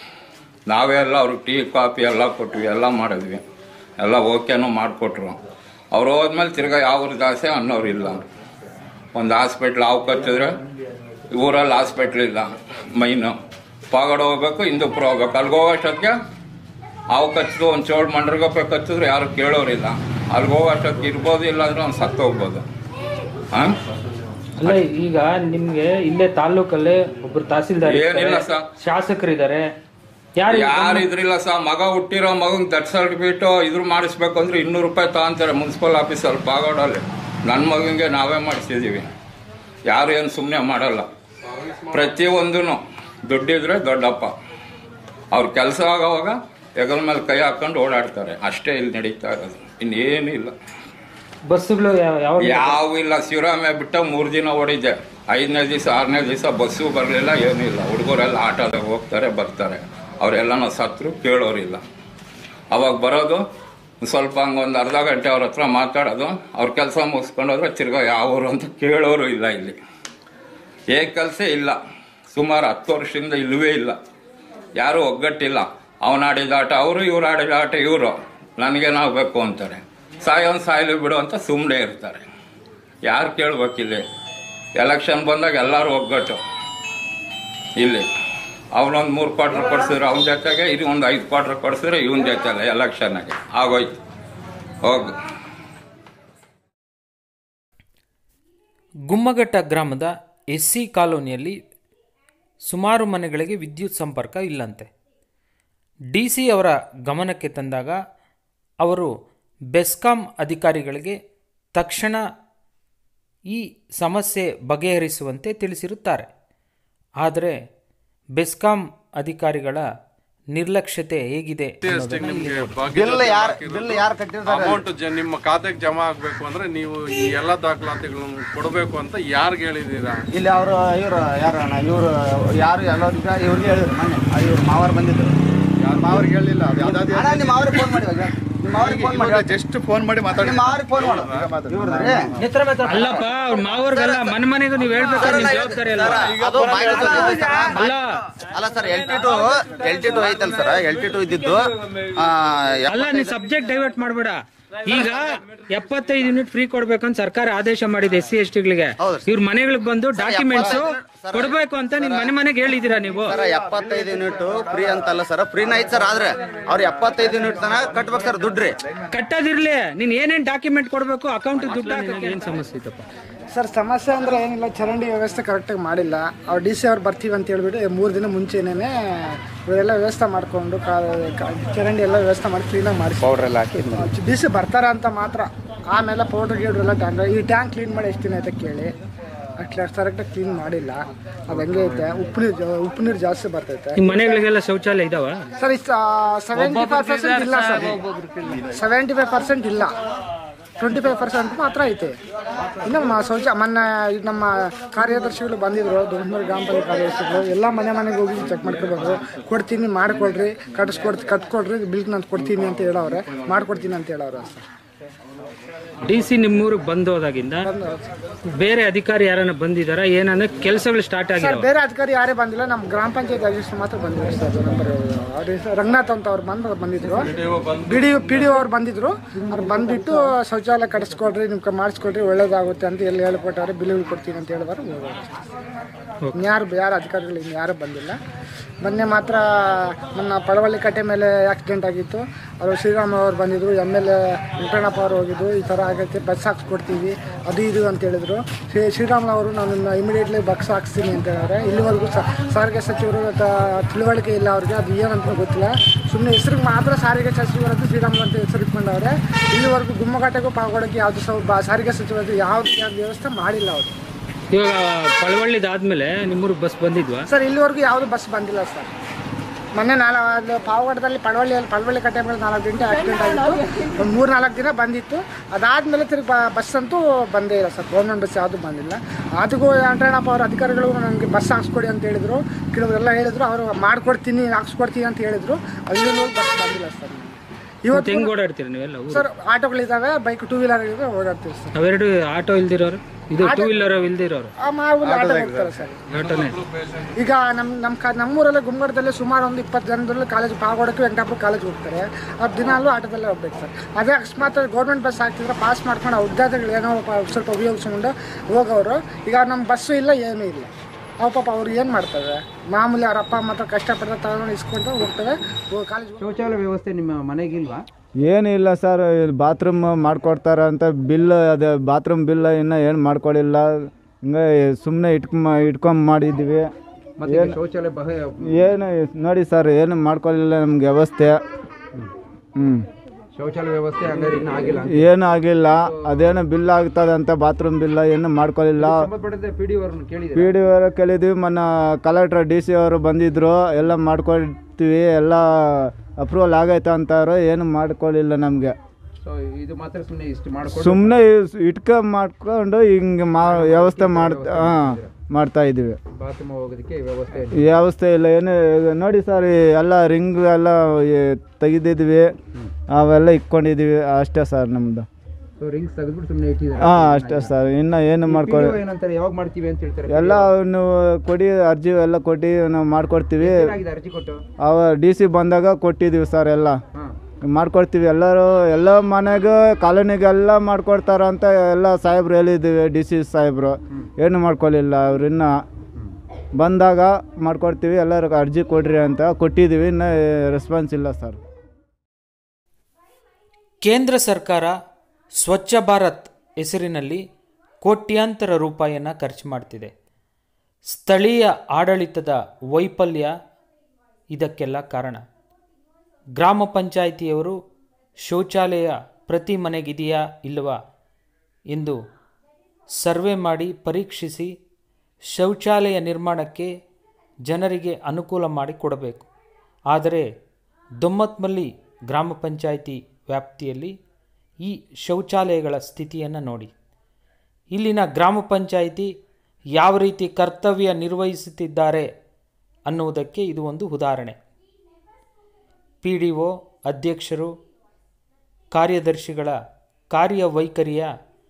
ನಾವೇ ಎಲ್ಲ ಅವ್ರಿಗೆ ಟೀ ಕಾಫಿ ಎಲ್ಲ ಕೊಟ್ವಿ ಎಲ್ಲ ಮಾಡಿದ್ವಿ ಎಲ್ಲ ಓಕೆನೂ ಮಾಡಿಕೊಟ್ರು ಅವ್ರು ಹೋದ್ಮೇಲೆ ತಿರ್ಗಾ ಯಾವ ದಾಸೆ ಅನ್ನೋರು ಇಲ್ಲ ಒಂದು ಹಾಸ್ಪಿಟ್ಲ್ ಹಾವು ಕಚ್ಚಿದ್ರೆ ಊರಲ್ಲಿ ಹಾಸ್ಪಿಟ್ಲ್ ಇಲ್ಲ ಮೈನು ಪಾಗಡ ಹೋಗ್ಬೇಕು ಹಿಂದೂಪುರ ಹೋಗ್ಬೇಕು ಅಲ್ಲಿಗೆ ಹೋಗೋಷ್ಟೊತ್ತಿಗೆ ಹಾವು ಕಚ್ಚಿದ್ರು ಒಂದು ಚೋಳು ಮಂಡ್ರಗಪ್ಪೆ ಕಚ್ಚಿದ್ರು ಯಾರು ಕೇಳೋರಿಲ್ಲ ಅಲ್ಲಿಗೆ ಹೋಗೋಷ್ಟೊತ್ತಿಗೆ ಇರ್ಬೋದು ಇಲ್ಲಾಂದ್ರೆ ಒಂದು ಸತ್ತು ಹೋಗ್ಬೋದು ಹಾಂ ಅಲ್ಲ ಈಗ ನಿಮ್ಗೆ ಇಲ್ಲೇ ತಾಲೂಕಲ್ಲೇ ಒಬ್ರು ತಹಸೀಲ್ದಾರ್ ಏನಿಲ್ಲ ಇರ್ತಾರೆ, ಸರ್. ಶಾಸಕರಿದ್ದಾರೆ ಯಾರು ಯಾರು ಇದ್ರಿಲ್ಲ ಸಾ ಮಗ ಹುಟ್ಟಿರೋ ಮಗನ್ ದತ್ ಸರ್ಟಿಫಿಕೇಟ್ ಇದ್ರ ಮಾಡಿಸ್ಬೇಕು ಅಂದ್ರೆ ಇನ್ನೂರು ರೂಪಾಯಿ ತಗೊಂತಾರೆ ಮುನ್ಸಿಪಲ್ ಆಫೀಸಲ್ಲಿ ಪಾಗೋಡಲ್ಲಿ ನನ್ನ ಮಗನಿಗೆ ನಾವೇ ಮಾಡಿಸಿದೀವಿ ಯಾರು ಏನು ಸುಮ್ಮನೆ ಮಾಡಲ್ಲ ಪ್ರತಿಯೊಂದೂ ದುಡ್ಡಿದ್ರೆ ದೊಡ್ಡಪ್ಪ ಅವ್ರ ಕೆಲಸ ಆಗೋವಾಗ ಹೆಗಲ ಮೇಲೆ ಕೈ ಹಾಕೊಂಡು ಓಡಾಡ್ತಾರೆ ಅಷ್ಟೇ ಇಲ್ಲಿ ನಡೀತಾ ಇರೋದು ಇನ್ನೇನು ಇಲ್ಲ ಬಸ್ಸುಗಳು ಯಾವ- ಯಾವ ಯಾವ ಇಲ್ಲ ಶಿವರಾಮೆ ಬಿಟ್ಟ ಮೂರು ದಿನ ಓಡಿದ್ದೆ ಐದನೇ ದಿವಸ ಆರನೇ ದಿವಸ ಬಸ್ಸು ಬರಲಿಲ್ಲ ಏನೂ ಇಲ್ಲ ಹುಡುಗರೆಲ್ಲ ಆಟೋದಾಗ ಹೋಗ್ತಾರೆ ಬರ್ತಾರೆ ಅವರೆಲ್ಲನೂ ಸತ್ರು ಕೇಳೋರಿಲ್ಲ ಅವಾಗ ಬರೋದು ಒಂದ್ ಸ್ವಲ್ಪ ಹಂಗೆ ಒಂದು ಅರ್ಧ ಗಂಟೆ ಅವ್ರ ಹತ್ರ ಮಾತಾಡೋದು ಅವ್ರ ಕೆಲಸ ಮುಗಿಸ್ಕೊಂಡೋದ್ರೆ ತಿರ್ಗಾ ಯಾವ ಊರು ಅಂತ ಕೇಳೋರು ಇಲ್ಲ ಇಲ್ಲಿ ಏ ಕೆಲಸ ಇಲ್ಲ ಸುಮಾರು ಹತ್ತು ವರ್ಷದಿಂದ ಇಲ್ಲವೇ ಇಲ್ಲ ಯಾರೂ ಒಗ್ಗಟ್ಟಿಲ್ಲ ಅವನ ಆಡಿದ ಆಟ ಅವರು ಇವ್ರು ಆಡಿದ ಆಟ ಇವರು ನನಗೆ ನಾವು ಬೇಕು ಅಂತಾರೆ ಸಾಯೋನ್ ಸಾಯಲಿ ಬಿಡು ಅಂತ ಸುಮ್ಮನೆ ಇರ್ತಾರೆ ಯಾರು ಕೇಳ್ಬೇಕಿಲ್ಲಿ ಎಲೆಕ್ಷನ್ ಬಂದಾಗ ಎಲ್ಲರೂ ಒಗ್ಗಟ್ಟು ಇಲ್ಲಿ ಅವನೊಂದು ಮೂರು ಕ್ವಾರ್ಟರ್ ಕೊಡ್ಸಿದ್ರೆ ಅವನ ಜೊತೆಗೆ ಇದು ಒಂದು ಐದು ಕ್ವಾರ್ಟರ್ ಕೊಡ್ಸಿದ್ರೆ ಇವನ ಜೊತೆಗೆ ಎಲೆಕ್ಷನ್ಗೆ ಆಗೋಯ್ತು ಹೋಗು ಗುಮ್ಮಘಟ್ಟ ಗ್ರಾಮದ ಎಸ್ ಸಿ ಕಾಲೋನಿಯಲ್ಲಿ ಸುಮಾರು ಮನೆಗಳಿಗೆ ವಿದ್ಯುತ್ ಸಂಪರ್ಕ ಇಲ್ಲಂತೆ ಡಿ ಸಿ ಅವರ ಗಮನಕ್ಕೆ ತಂದಾಗ ಅವರು ಬೆಸ್ಕಾಂ ಅಧಿಕಾರಿಗಳಿಗೆ ತಕ್ಷಣ ಈ ಸಮಸ್ಯೆ ಬಗೆಹರಿಸುವಂತೆ ತಿಳಿಸಿರುತ್ತಾರೆ ಆದರೆ ಬೆಸ್ಕಾಂ ಅಧಿಕಾರಿಗಳ ನಿರ್ಲಕ್ಷ್ಯತೆ ಹೇಗಿದೆ ಅನ್ನೋದನ್ನ ಇಲ್ಲಿ ನೋಡಿ. ಅಮೌಂಟ್ ನಿಮ್ಮ ಖಾತೆಗೆ ಜಮಾ ಆಗ್ಬೇಕು ಅಂದ್ರೆ ನೀವು ಈ ಎಲ್ಲ ದಾಖಲಾತಿಗಳನ್ನು ಕೊಡಬೇಕು ಅಂತ ಯಾರಿಗೆ ಹೇಳಿದೀರಾ ಇಲ್ಲಿ ಅವರು ಇವರು ಯಾರಣ್ಣ ಇವರು ಯಾರು ಎಲ್ಲರಿಗ ಇವ್ರಿಗೆ ಹೇಳಿದ್ರು ಮೊನ್ನೆ ಇವ್ರು ಮಾವಾರ್ ಬಂದಿದ್ರು ಅವ್ರಿಗೆ ಹೇಳಿಲ್ಲ ಅಣ್ಣ ನಿಮ್ಮ ಅವ್ರಿಗೆ ಫೋನ್ ಮಾಡಿ ಇವಾಗ. ನಿಮ್ಮ ಅವ್ರಿಗೆ ಫೋನ್ ಮಾಡಿ ಜಸ್ಟ್ ಫೋನ್ ಮಾಡಿ ಮಾತಾಡಿ ನಿಮ್ಮ ಅವ್ರಿಗೆ ಫೋನ್ ಮಾಡು ಇವ್ರದ್ರಿ? ಅಲ್ಲಪ್ಪ ಅವ್ರ ಮಾವರ್ಗಲ್ಲ ಮನೆ ಮನೆಗೂ ನೀವು ಹೇಳ್ಬೇಕಾದ್ರೆ ನಿಮ್ ಜವಾಬ್ದಾರಿ ಅಲ್ಲ ಅದು ಮಾಹಿತಿ ತಂದಿದ್ದು ಸರ್. ಅಲ್ಲ ಅಲ್ಲ sir L T two L T two ಐತಲ್ಲ ಸರ್ ಎಲ್ ಟಿ ಟು ಇದ್ದಿದ್ದು ಆ, ಅಲ್ಲ ನೀ ಸಬ್ಜೆಕ್ಟ್ ಡೈವರ್ಟ್ ಮಾಡ್ಬೇಡ ಈಗ ಎಪ್ಪತ್ತೈದು ಯೂನಿಟ್ ಫ್ರೀ ಕೊಡ್ಬೇಕಂತ ಸರ್ಕಾರ ಆದೇಶ ಮಾಡಿದೆ ಎಸ್ ಸಿ ಎಸ್ ಟಿಗಳಿಗೆ ಹೌದು. ಇವ್ರ ಮನೆಗಳಿಗೆ ಬಂದು ಡಾಕ್ಯುಮೆಂಟ್ಸ್ ಕೊಡ್ಬೇಕು ಅಂತ ನಿಮ್ ಮನೆ ಮನೆಗೆ ಹೇಳಿದೀರಾ ನೀವು ಸರ್ ಎಪ್ಪತ್ತೈದು ಯೂನಿಟ್ ಫ್ರೀ ಅಂತಲ್ಲ ಸರ್ ಫ್ರೀನ ಐತ್ ಸರ್ ಆದ್ರೆ ಅವ್ರು ಎಪ್ಪತ್ತೈದು ಯೂನಿಟ್ ತನಕ ಕಟ್ಬೇಕು ಸರ್ ದುಡ್ಡ್ರಿ ಕಟ್ಟೋದಿರ್ಲಿ ನೀನ್ ಏನೇನ್ ಡಾಕ್ಯುಮೆಂಟ್ ಕೊಡ್ಬೇಕು ಅಕೌಂಟ್ ದುಡ್ಡು ಹಾಕಕ್ಕೆ ಏನ್ ಸಮಸ್ಯೆ ಇತ್ತಪ್ಪ ಸರ್ ಸಮಸ್ಯೆ ಅಂದ್ರೆ ಏನಿಲ್ಲ ಚರಂಡಿ ವ್ಯವಸ್ಥೆ ಕರೆಕ್ಟಾಗಿ ಮಾಡಿಲ್ಲ ಅವ್ರು ಡಿ ಸಿ ಅವ್ರು ಬರ್ತೀವಿ ಅಂತ ಹೇಳ್ಬಿಟ್ಟು ಮೂರು ದಿನ ಮುಂಚೆನೇ ಇವರೆಲ್ಲ ವ್ಯವಸ್ಥೆ ಮಾಡಿಕೊಂಡು ಚರಂಡಿ ಎಲ್ಲ ವ್ಯವಸ್ಥೆ ಮಾಡಿ ಕ್ಲೀನಾಗಿ ಮಾಡಿ ಪೌಡರ್ ಎಲ್ಲ ಹಾಕಿ ಡಿ ಸಿ ಬರ್ತಾರೆ ಅಂತ ಮಾತ್ರ ಆಮೇಲೆ ಪೌಡರ್ ಗೀಡ್ರ್ ಎಲ್ಲ ಟ್ಯಾಂಕ್ ಈ ಟ್ಯಾಂಕ್ ಕ್ಲೀನ್ ಮಾಡಿ ಎಷ್ಟು ದಿನ ಆಯ್ತು ಕೇಳಿ ಅಷ್ಟು ಕರೆಕ್ಟಾಗಿ ಕ್ಲೀನ್ ಮಾಡಿಲ್ಲ ಅದು ಹಂಗೆ ಐತೆ ಉಪ್ಪು ನೀರು ಉಪ್ಪು ನೀರು ಜಾಸ್ತಿ ಬರ್ತೈತೆ ನಿಮ್ ಮನೆಗಳಿಗೆಲ್ಲ ಶೌಚಾಲಯ ಇದಾವ ಸರ್ ಸೆವೆಂಟಿ ಫೈವ್ ಪರ್ಸೆಂಟ್ ಇಲ್ಲ ಸರ್ ಸೆವೆಂಟಿ ಫೈವ್ ಪರ್ಸೆಂಟ್ ಇಲ್ಲ ಟ್ವೆಂಟಿ ಫೈವ್ ಪರ್ಸೆಂಟ್ ಮಾತ್ರ ಐತೆ ಇನ್ನು ನಮ್ಮ ಶೌಚ ಮೊನ್ನೆ ಇದು ನಮ್ಮ ಕಾರ್ಯದರ್ಶಿಗಳು ಬಂದಿದ್ರು ದುರ್ಗಮೂರು ಗ್ರಾಮ ಪಂಚಾಯತ್ ಕಾರ್ಯದರ್ಶಿಗಳು ಎಲ್ಲ ಮನೆ ಮನೆಗೆ ಹೋಗಿ ಚೆಕ್ ಮಾಡ್ಕೋಬೇಕು ಕೊಡ್ತೀನಿ ಮಾಡಿಕೊಡ್ರಿ ಕಟ್ಟಿಸ್ಕೊಡ್ ಕಟ್ಕೊಡ್ರಿ ಬಿಲ್ ನಾನು ಕೊಡ್ತೀನಿ ಅಂತ ಹೇಳವ್ರೆ ಮಾಡ್ಕೊಡ್ತೀನಿ ಅಂತ ಹೇಳವ್ರೆ ಸರ್ ಡಿ ಸಿ ನಿಮ್ಮೂರಿಗೆ ಬಂದೋದಾಗಿಂದ ಬೇರೆ ಅಧಿಕಾರಿ ಯಾರನ್ನ ಬಂದಿದಾರ ಏನಂದ್ರೆ ಕೆಲಸಗಳು ಸ್ಟಾರ್ಟ್ ಸರ್ ಆಗಿದಾವ ಬೇರೆ ಅಧಿಕಾರಿ ಯಾರೇ ಬಂದಿಲ್ಲ ನಮ್ಮ ಗ್ರಾಮ ಪಂಚಾಯತ್ ಅಧ್ಯಕ್ಷರು ಮಾತ್ರ ಬಂದಿದ್ರು ಸರ್ ನಂಬರ್ ಅವ್ರ ಹೆಸರು ರಂಗನಾಥ್ ಅಂತ ಅವ್ರು ಬಂದು ಬಂದಿದ್ರು ಬಿ ಡಿ ಪಿ ಡಿ ಅವ್ರು ಬಂದಿದ್ರು ಅವ್ರು ಬಂದ್ಬಿಟ್ಟು ಶೌಚಾಲಯ ಕಟ್ಟಿಸ್ಕೊಡ್ರಿ ನಿಮ್ಗೆ ಮಾಡಿಸ್ಕೊಡ್ರಿ ಒಳ್ಳೇದಾಗುತ್ತೆ ಅಂತ ಎಲ್ಲಿ ಹೇಳ್ಕೊಟ್ಟವ್ರೆ ಬಿಲ್ ಕೊಡ್ತೀನಿ ಅಂತ ಹೇಳಿದ್ರು ಇನ್ಯಾರು ಯಾರು ಅಧಿಕಾರಿಗಳು ಇನ್ಯಾರು ಬಂದಿಲ್ಲ ಮೊನ್ನೆ ಮಾತ್ರ ನನ್ನ ಪಳವಳ್ಳಿ ಕಟ್ಟೆ ಮೇಲೆ ಆಕ್ಸಿಡೆಂಟ್ ಆಗಿತ್ತು ಅವರು ಶ್ರೀರಾಮ್ ಅವ್ರು ಬಂದಿದ್ರು ಎಮ್ ಎಲ್ ಎ ವೆಂಕಣ್ಣಪ್ಪ ಅವರು ಹೋಗಿದ್ರು ಈ ಥರ ಆಗೈತೆ ಬಸ್ ಹಾಕ್ಸ್ಕೊಡ್ತೀವಿ ಅದು ಇದು ಅಂತ ಹೇಳಿದ್ರು ಶ್ರೀ ಶ್ರೀರಾಮ್ ಅವರು ನಾನು ಇಮಿಡಿಯೇಟ್ಲಿ ಬಸ್ ಹಾಕ್ಸ್ತೀನಿ ಅಂತ ಹೇಳಿದ್ರೆ ಇಲ್ಲಿವರೆಗೂ ಸ ಸಾರಿಗೆ ಸಚಿವರು ತ- ತಿಳುವಳಿಕೆ ಇಲ್ಲ ಅವ್ರಿಗೆ ಅದು ಏನಂತ ಗೊತ್ತಿಲ್ಲ ಸುಮ್ಮನೆ ಹೆಸರಿಗೆ ಮಾತ್ರ ಸಾರಿಗೆ ಸಚಿವರು ಅಂತ ಶ್ರೀರಾಮ್ ಅಂತ ಹೆಸರು ಇಟ್ಕೊಂಡವ್ರೆ ಇಲ್ಲಿವರೆಗೂ ಗುಮ್ಮಘಾಟೆಗೂ ಪಾಲ್ಗೊಳಕ್ಕೆ ಯಾವುದು ಸಹ ಬ- ಸಾರಿಗೆ ಸಚಿವರು ಯಾವ್ದು ಯಾವ್ದು ವ್ಯವಸ್ಥೆ ಮಾಡಿಲ್ಲ ಅವರು ಇವಾಗ ಪಳವಳ್ಳಿದಾದ್ಮೇಲೆ ನಿಮ್ಮೂರಿಗೆ ಬಸ್ ಬಂದಿದ್ವಾ ಸರ್ ಇಲ್ಲಿವರೆಗೂ ಯಾವುದು ಬಸ್ ಬಂದಿಲ್ಲ ಸರ್ ಮೊನ್ನೆ ನಾಲ್ಕು ಅಲ್ಲಿ ಪಾವಗಡದಲ್ಲಿ ಪಳವಳ್ಳಿಯಲ್ಲಿ ಪಳವಳ್ಳಿ ಕಟ್ಟೆ ಮೇಲೆ ನಾಲ್ಕು ಗಂಟೆ ಆಕ್ಸಿಡೆಂಟ್ ಆಗಿತ್ತು ಒಂದು ಮೂರು ನಾಲ್ಕು ದಿನ ಬಂದಿತ್ತು ಅದಾದಮೇಲೆ ತಿರುಗಿ ಬಸ್ ಅಂತೂ ಬಂದೇ ಇಲ್ಲ ಸರ್ ಗೌರ್ಮೆಂಟ್ ಬಸ್ ಯಾವುದು ಬಂದಿಲ್ಲ ಅದಕ್ಕೂ ಅಂಟಣ್ಣಪ್ಪ ಅವ್ರ ಅಧಿಕಾರಿಗಳು ನನಗೆ ಬಸ್ ಹಾಕ್ಸ್ಕೊಡಿ ಅಂತ ಹೇಳಿದರು ಕೆಲವರೆಲ್ಲ ಹೇಳಿದ್ರು ಅವರು ಮಾಡ್ಕೊಡ್ತೀನಿ ಹಾಕ್ಸ್ಕೊಡ್ತೀನಿ ಅಂತ ಹೇಳಿದ್ರು ಅಲ್ಲಿನೂ ಬಸ್ ಬಂದಿಲ್ಲ ಸರ್ ಇವತ್ತು ಹೆಂಗ್ ಓಡಾಡ್ತೀರಿ ನೀವೆಲ್ಲ ಊರು? ಸರ್ ಆಟೋಗಳಿದ್ದಾವೆ ಬೈಕ್ ಟೂ ವೀಲರ್ ಇದ್ರೆ ಓಡಾಡ್ತೀವಿ ಸರ್ ಅವೆರಡು ಆಟೋ ಇಲ್ದಿರೋರು ಇದು ಟೂ ವೀಲರ್ ಇಲ್ದಿರೋರು ಆ ಮಾಮೂಲಿ ಆಟೋ ಹೋಗ್ತಾರೆ ಸರ್ ಆಟೋನೇ ಈಗ ನಮ್ಮ ನಮ್ಮ ಕ ನಮ್ಮೂರಲ್ಲೇ ಗುಮ್ಮಡದಲ್ಲಿ ಸುಮಾರು ಒಂದು ಇಪ್ಪತ್ತು ಜನದಲ್ಲಿ ಕಾಲೇಜ್ ಪಾಗೋಡಕ್ಕೆ ವೆಂಕಟಾಪುರ ಕಾಲೇಜ್ ಹೋಗ್ತಾರೆ ಅವ್ರು ದಿನಾಲೂ ಆಟೋದಲ್ಲೇ ಹೋಗ್ಬೇಕು ಸರ್ ಅದೇ ಅಕಸ್ಮಾತ್ ಗೌರ್ಮೆಂಟ್ ಬಸ್ ಹಾಕ್ತಿದ್ರೆ ಪಾಸ್ ಮಾಡ್ಕೊಂಡು ಆ ವಿದ್ಯಾರ್ಥಿಗಳು ಏನೋ ಪ- ಸ್ವಲ್ಪ ಉಪಯೋಗಿಸ್ಕೊಂಡು ಹೋಗೋರು ಈಗ ನಮ್ಮ ಬಸ್ಸು ಇಲ್ಲ ಏನೂ ಇಲ್ಲ ಅವು ಪಾಪ ಅವ್ರು ಏನು ಮಾಡ್ತಾರೆ ಮಾಮೂಲಿ ಅವ್ರ ಅಪ್ಪ ಅಮ್ಮ ಹತ್ರ ಕಷ್ಟಪಟ್ಟು ತಗೊಂಡು ಇಸ್ಕೊಂಡು ಹೋಗ್ತವೆ ಕಾಲೇಜ್ ಶೌಚಾಲಯ ವ್ಯವಸ್ಥೆ ನಿಮ್ಮ ಮನೆಗಿಲ್ವಾ ಏನಿಲ್ಲ ಸರ್ ಬಾತ್ರೂಮ್ ಮಾಡ್ಕೊಡ್ತಾರೆ ಅಂತ ಬಿಲ್ ಅದು ಬಾತ್ರೂಮ್ ಬಿಲ್ ಇನ್ನೂ ಏನು ಮಾಡ್ಕೊಡಿಲ್ಲ ಹಿಂಗೆ ಸುಮ್ಮನೆ ಇಟ್ಕೊಂಡ್ ಇಟ್ಕೊಂಡ್ ಮಾಡಿದ್ದೀವಿ ಮತ್ತೆ ಈಗ ಏನು ಶೌಚಾಲಯ ಬಹ ಏನು ನೋಡಿ ಸರ್ ಏನು ಮಾಡ್ಕೊಳ್ಳಿಲ್ಲ ನಮ್ಗೆ ವ್ಯವಸ್ಥೆ ಹ್ಞೂ ಶೌಚಾಲಯ ವ್ಯವಸ್ಥೆ ಹಂಗಾರೆ ಇನ್ನೂ ಆಗಿಲ್ಲ ಏನು ಆಗಿಲ್ಲ ಅದೇನೋ ಬಿಲ್ ಆಗ್ತದೆ ಅಂತ ಬಾತ್ರೂಮ್ ಬಿಲ್ ಏನು ಮಾಡ್ಕೊಳ್ಳಿಲ್ಲ ಸಂಬಂಧಪಟ್ಟಂತೆ ಪಿ ಡಿ ಅವ್ರನ್ನ ಕೇಳಿದ್ರೆ ಪಿ ಡಿ ಅವರು ಕೇಳಿದ್ವಿ ಮೊನ್ನೆ ಕಲೆಕ್ಟ್ರ್ ಡಿ ಸಿ ಅವರು ಬಂದಿದ್ದರು ಎಲ್ಲ ಮಾಡ್ಕೊಡ್ತೀವಿ ಎಲ್ಲ ಅಪ್ರೂವಲ್ ಆಗೈತೆ ಅಂತಾರು ಏನು ಮಾಡ್ಕೊಳ್ಳಿಲ್ಲ ನಮಗೆ ಸೊ ಇದು ಮಾತ್ರ ಸುಮ್ಮನೆ ಇಷ್ಟು ಮಾಡ್ಕೊಂಡು ಸುಮ್ಮನೆ ಇಟ್ಕ ಮಾಡ್ಕೊಂಡು ಹಿಂಗೆ ಮಾ ವ್ಯವಸ್ಥೆ ಮಾಡ್ತಾ ಹಾಂ ಮಾಡ್ತಾ ಇದ್ದೀವಿ ಬಾತ್ರೂಮ್ ಹೋಗೋದಕ್ಕೆ ವ್ಯವಸ್ಥೆ ಇಲ್ಲ. ವ್ಯವಸ್ಥೆ ಇಲ್ಲ ಏನು ಈಗ ನೋಡಿ ಸರ್ ಈ ಎಲ್ಲ ರಿಂಗ್ ಎಲ್ಲ ಈ ತೆಗೆದಿದ್ವಿ ಅವೆಲ್ಲ ಇಟ್ಕೊಂಡಿದ್ದೀವಿ ಅಷ್ಟೇ ಸರ್ ನಮ್ಮದು ಸೊ ರಿಂಗ್ಸ್ ತೆಗೆದ್ಬಿಟ್ಟು ಸುಮ್ಮನೆ ಇಟ್ಟಿದ್ದಾರೆ ಹಾಂ ಅಷ್ಟೇ ಸರ್ ಇನ್ನು ಏನು ಮಾಡ್ಕೊಳ್ಳಿ PDO ಏನಂತಾರೆ ಯಾವಾಗ ಮಾಡ್ತೀವಿ ಅಂತ ಹೇಳ್ತಾರೆ ಎಲ್ಲ ನೀವು ಕೊಡಿ ಅರ್ಜಿ ಎಲ್ಲ ಕೊಟ್ಟು ನಾವು ಮಾಡ್ಕೊಡ್ತೀವಿ ಏನಾಗಿದೆ ಅರ್ಜಿ ಕೊಟ್ಟು ಅವ ಡಿ ಸಿ ಬಂದಾಗ ಕೊಟ್ಟಿದ್ದೀವಿ ಸರ್ ಎಲ್ಲ ಮಾಡ್ಕೊಡ್ತೀವಿ ಎಲ್ಲರೂ ಎಲ್ಲ ಮನೆಗೆ ಕಾಲೋನಿಗೆಲ್ಲ ಮಾಡ್ಕೊಡ್ತಾರ ಅಂತ ಎಲ್ಲ ಸಾಹೇಬ್ರು ಹೇಳಿದ್ದೀವಿ ಡಿ ಸಿ ಸಾಹೇಬ್ರು ಏನು ಮಾಡ್ಕೊಳ್ಳಿಲ್ಲ ಅವ್ರಿನ್ನ ಬಂದಾಗ ಮಾಡ್ಕೊಡ್ತೀವಿ ಎಲ್ಲರಿಗೂ ಅರ್ಜಿ ಕೊಡ್ರಿ ಅಂತ ಕೊಟ್ಟಿದ್ದೀವಿ ಇನ್ನೂ ರೆಸ್ಪಾನ್ಸ್ ಇಲ್ಲ ಸರ್ ಕೇಂದ್ರ ಸರ್ಕಾರ ಸ್ವಚ್ಛ ಭಾರತ್ ಹೆಸರಿನಲ್ಲಿ ಕೋಟ್ಯಾಂತರ ರೂಪಾಯಿಯನ್ನು ಖರ್ಚು ಮಾಡ್ತಿದೆ ಸ್ಥಳೀಯ ಆಡಳಿತದ ವೈಫಲ್ಯ ಇದಕ್ಕೆಲ್ಲ ಕಾರಣ ಗ್ರಾಮ ಪಂಚಾಯಿತಿಯವರು ಶೌಚಾಲಯ ಪ್ರತಿ ಮನೆಗಿದೆಯಾ ಇಲ್ಲವಾ ಎಂದು ಸರ್ವೆ ಮಾಡಿ ಪರೀಕ್ಷಿಸಿ ಶೌಚಾಲಯ ನಿರ್ಮಾಣಕ್ಕೆ ಜನರಿಗೆ ಅನುಕೂಲ ಮಾಡಿಕೊಡಬೇಕು ಆದರೆ ದೊಮ್ಮತ್ಮಲ್ಲಿ ಗ್ರಾಮ ಪಂಚಾಯಿತಿ ವ್ಯಾಪ್ತಿಯಲ್ಲಿ ಈ ಶೌಚಾಲಯಗಳ ಸ್ಥಿತಿಯನ್ನು ನೋಡಿ ಇಲ್ಲಿನ ಗ್ರಾಮ ಪಂಚಾಯಿತಿ ಯಾವ ರೀತಿ ಕರ್ತವ್ಯ ನಿರ್ವಹಿಸುತ್ತಿದ್ದಾರೆ ಅನ್ನುವುದಕ್ಕೆ ಇದು ಒಂದು ಉದಾಹರಣೆ ಪಿ ಡಿ ಒ ಅಧ್ಯಕ್ಷರು ಕಾರ್ಯದರ್ಶಿಗಳ ಕಾರ್ಯವೈಖರಿಯ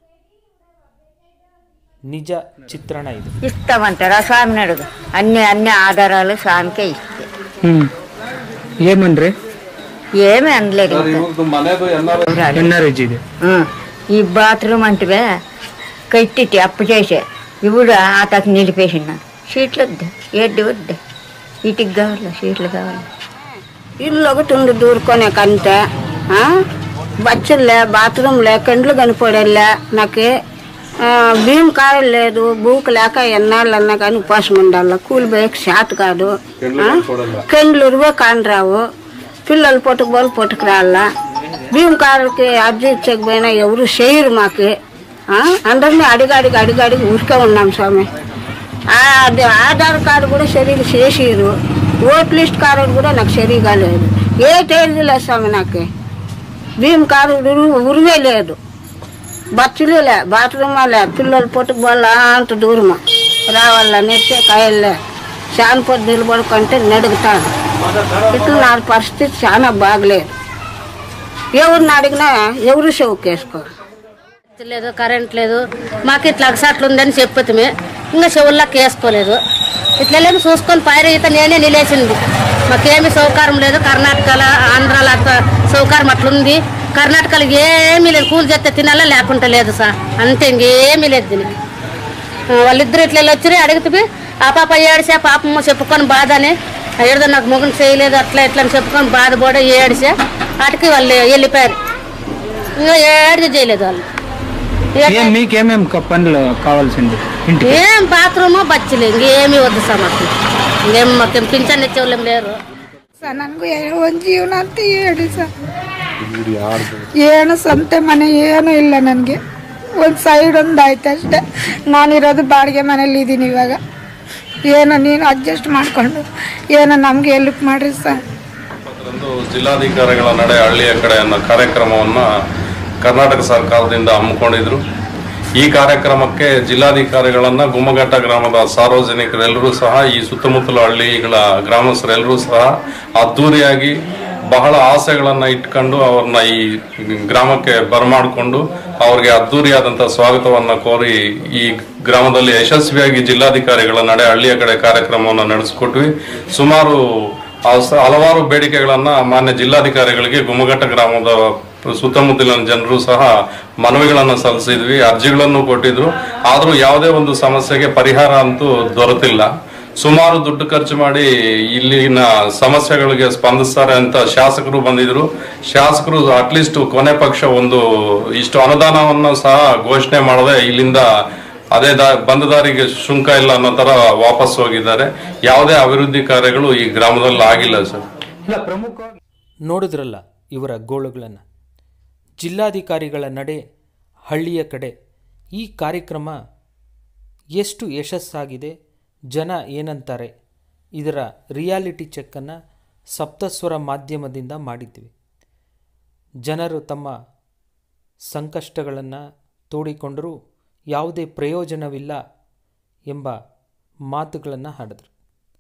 నిజ చిత్రణ ఇది ఇస్తామంటారా స్వామి అడుగు అన్ని అన్ని ఆధారాలు స్వామికే ఇస్తే ఏమన్రి ఏమీ అనలేదు ఇంకా. ఎన్ఆర్ఎజ్ ఇది ఆ, ఈ బాత్రూమ్ అంటే కట్టిటి అప్పు చేసే ఇప్పుడు అతకు నిలిపేసిన షీట్లు వద్దా ఏడ్డి వద్దా ఇటుకి కావాలా షీట్లు కావాలి ఇల్లు ఒకటి ఉంది దూరుకోనే కంటే ఆ? బచ్చల్లే బాత్రూమ్లే కండ్లు కనిపడేలే నాకు ఆ, బియ్యం కాయలు లేదు బూకు లేక ఎన్నాళ్ళు అన్నా కానీ ఉపాసం ఉండాల కూలి పోయక శాత కాదు ఆ? కండ్లు ఇరవై కానరావు పిల్లలు పొట్టుకు పోలు పొట్టుకు రాళ్ళ బియ్యం కాయలకి అర్జీ ఇచ్చకపోయినా ఎవరు చేయరు మాకు ఆ? అందరినీ అడిగి అడిగి అడిగి అడిగి ఊరికే ఉన్నాం స్వామి ఆ, అది ఆధార్ కార్డు కూడా సరిగ్గా చేసిరు ఓట్ లిస్ట్ కార్డు కూడా నాకు సరిగా లేదు ఏ తేదీ లేదు స్వామి నాకు భీమ్ కార్డు ఉరు- ఉరివే లేదు బచ్చులు లే బాత్రూమ్ లే పిల్లలు పొట్టుకు పోవాల అంత దూరము రావాల నెట్టే కాయలే చాలా పొద్దు నిలబడుకుంటే నడుగుతాను ఇట్లా నా పరిస్థితి చాలా బాగలేదు ఎవరిని అడిగినా ఎవరు చెవుకేసుకోరు లేదు కరెంట్ లేదు మాకు ఇట్లా అగసాట్లు ఉందని చెప్పితే ఇంకా చెవుల్లోకి వేసుకోలేదు ఇట్లా లేదు చూసుకొని పైరు ఈత నేనే నిలేసింది మాకేమీ సౌకర్యం లేదు కర్ణాటకలో ఆంధ్రాలో అట్లా సౌకర్యం అట్లుంది కర్ణాటకలో ఏమీ లేదు కూలి చేస్తే తినాలా లేకుంటే లేదు సార్ అంతే ఇంకేమీ లేదు దీనికి ఆ, వాళ్ళిద్దరు ఇట్లా వచ్చి అడిగితే ఆ పాప ఏడిసే పాపమ్మ చెప్పుకొని బాధ అని ఏదో నాకు మొగం చేయలేదు అట్లా ఇట్లా అని చెప్పుకొని బాధపడి ఏడిసే వాటికి వాళ్ళు వెళ్ళిపోయారు ఇంకా ఏడిది చేయలేదు వాళ్ళు ఏం మీకేమేం క- పనులు కావాల్సింది ఇంటికి ఏం బాత్రూమ్ బచ్చలు ఇంకేమీ వద్దు సార్ మాకు ఇంకేం మాకు పింఛన్ ఇచ్చేవాళ్ళేం లేరు ಸರ್ ನನಗೂ ಏನೋ ಒಂದು ಜೀವನ ಅಂತ ಹೇಳಿ ಸರ್ ಏನು ಸ್ವಂತ ಮನೆ ಏನೂ ಇಲ್ಲ ನನಗೆ ಒಂದು ಸೈಡ್ ಒಂದು ಆಯ್ತು ಅಷ್ಟೇ ನಾನಿರೋದು ಬಾಡಿಗೆ ಮನೇಲಿ ಇದ್ದೀನಿ ಇವಾಗ ಏನೋ ನೀನು ಅಡ್ಜಸ್ಟ್ ಮಾಡಿಕೊಂಡು ಏನೋ ನಮಗೆ ಹೆಲ್ಪ್ ಮಾಡಿರಿ ಸರ್ ಒಂದು ಜಿಲ್ಲಾಧಿಕಾರಿಗಳ ನಡೆ ಹಳ್ಳಿಯ ಕಡೆ ಅನ್ನೋ ಕಾರ್ಯಕ್ರಮವನ್ನು ಕರ್ನಾಟಕ ಸರ್ಕಾರದಿಂದ ಹಮ್ಮಿಕೊಂಡಿದ್ರು ಈ ಕಾರ್ಯಕ್ರಮಕ್ಕೆ ಜಿಲ್ಲಾಧಿಕಾರಿಗಳನ್ನ ಗುಮ್ಮಘಟ್ಟ ಗ್ರಾಮದ ಸಾರ್ವಜನಿಕರೆಲ್ಲರೂ ಸಹ ಈ ಸುತ್ತಮುತ್ತಲ ಹಳ್ಳಿಗಳ ಗ್ರಾಮಸ್ಥರೆಲ್ಲರೂ ಸಹ ಅದ್ದೂರಿಯಾಗಿ ಬಹಳ ಆಸೆಗಳನ್ನ ಇಟ್ಕೊಂಡು ಅವ್ರನ್ನ ಈ ಗ್ರಾಮಕ್ಕೆ ಬರಮಾಡಿಕೊಂಡು ಅವ್ರಿಗೆ ಅದ್ದೂರಿಯಾದಂಥ ಸ್ವಾಗತವನ್ನ ಕೋರಿ ಈ ಗ್ರಾಮದಲ್ಲಿ ಯಶಸ್ವಿಯಾಗಿ ಜಿಲ್ಲಾಧಿಕಾರಿಗಳ ನಡೆ ಹಳ್ಳಿಯ ಕಡೆ ಕಾರ್ಯಕ್ರಮವನ್ನು ನಡೆಸಿಕೊಟ್ವಿ ಸುಮಾರು ಹಸ- ಹಲವಾರು ಬೇಡಿಕೆಗಳನ್ನ ಮಾನ್ಯ ಜಿಲ್ಲಾಧಿಕಾರಿಗಳಿಗೆ ಗುಮ್ಮಘಟ್ಟ ಗ್ರಾಮದ ಸುತ್ತಮುತ್ತಲಿನ ಜನರು ಸಹ ಮನವಿಗಳನ್ನು ಸಲ್ಲಿಸಿದ್ವಿ ಅರ್ಜಿಗಳನ್ನು ಕೊಟ್ಟಿದ್ರು ಆದರೂ ಯಾವುದೇ ಒಂದು ಸಮಸ್ಯೆಗೆ ಪರಿಹಾರ ಅಂತೂ ದೊರೆತಿಲ್ಲ ಸುಮಾರು ದುಡ್ಡು ಖರ್ಚು ಮಾಡಿ ಇಲ್ಲಿನ ಸಮಸ್ಯೆಗಳಿಗೆ ಸ್ಪಂದಿಸ್ತಾರೆ ಅಂತ ಶಾಸಕರು ಬಂದಿದ್ರು ಶಾಸಕರು ಅಟ್ಲೀಸ್ಟ್ ಕೊನೆ ಪಕ್ಷ ಒಂದು ಇಷ್ಟು ಅನುದಾನವನ್ನು ಸಹ ಘೋಷಣೆ ಮಾಡದೆ ಇಲ್ಲಿಂದ ಅದೇ ದಾ ಬಂದ ದಾರಿಗೆ ಶುಂಕ ಇಲ್ಲ ಅನ್ನೋ ತರ ವಾಪಸ್ ಹೋಗಿದ್ದಾರೆ ಯಾವುದೇ ಅಭಿವೃದ್ಧಿ ಕಾರ್ಯಗಳು ಈ ಗ್ರಾಮದಲ್ಲಿ ಆಗಿಲ್ಲ ಸರ್ ನೋಡಿದ್ರಲ್ಲ ಇವರ ಗೋಳುಗಳನ್ನು ಜಿಲ್ಲಾಧಿಕಾರಿಗಳ ನಡೆ ಹಳ್ಳಿಯ ಕಡೆ ಈ ಕಾರ್ಯಕ್ರಮ ಎಷ್ಟು ಯಶಸ್ಸಾಗಿದೆ ಜನ ಏನಂತಾರೆ ಇದರ ರಿಯಾಲಿಟಿ ಚೆಕ್ಕನ್ನು ಸಪ್ತಸ್ವರ ಮಾಧ್ಯಮದಿಂದ ಮಾಡಿದ್ವಿ ಜನರು ತಮ್ಮ ಸಂಕಷ್ಟಗಳನ್ನು ತೋಡಿಕೊಂಡರೂ ಯಾವುದೇ ಪ್ರಯೋಜನವಿಲ್ಲ ಎಂಬ ಮಾತುಗಳನ್ನು ಹಾಡಿದ್ರು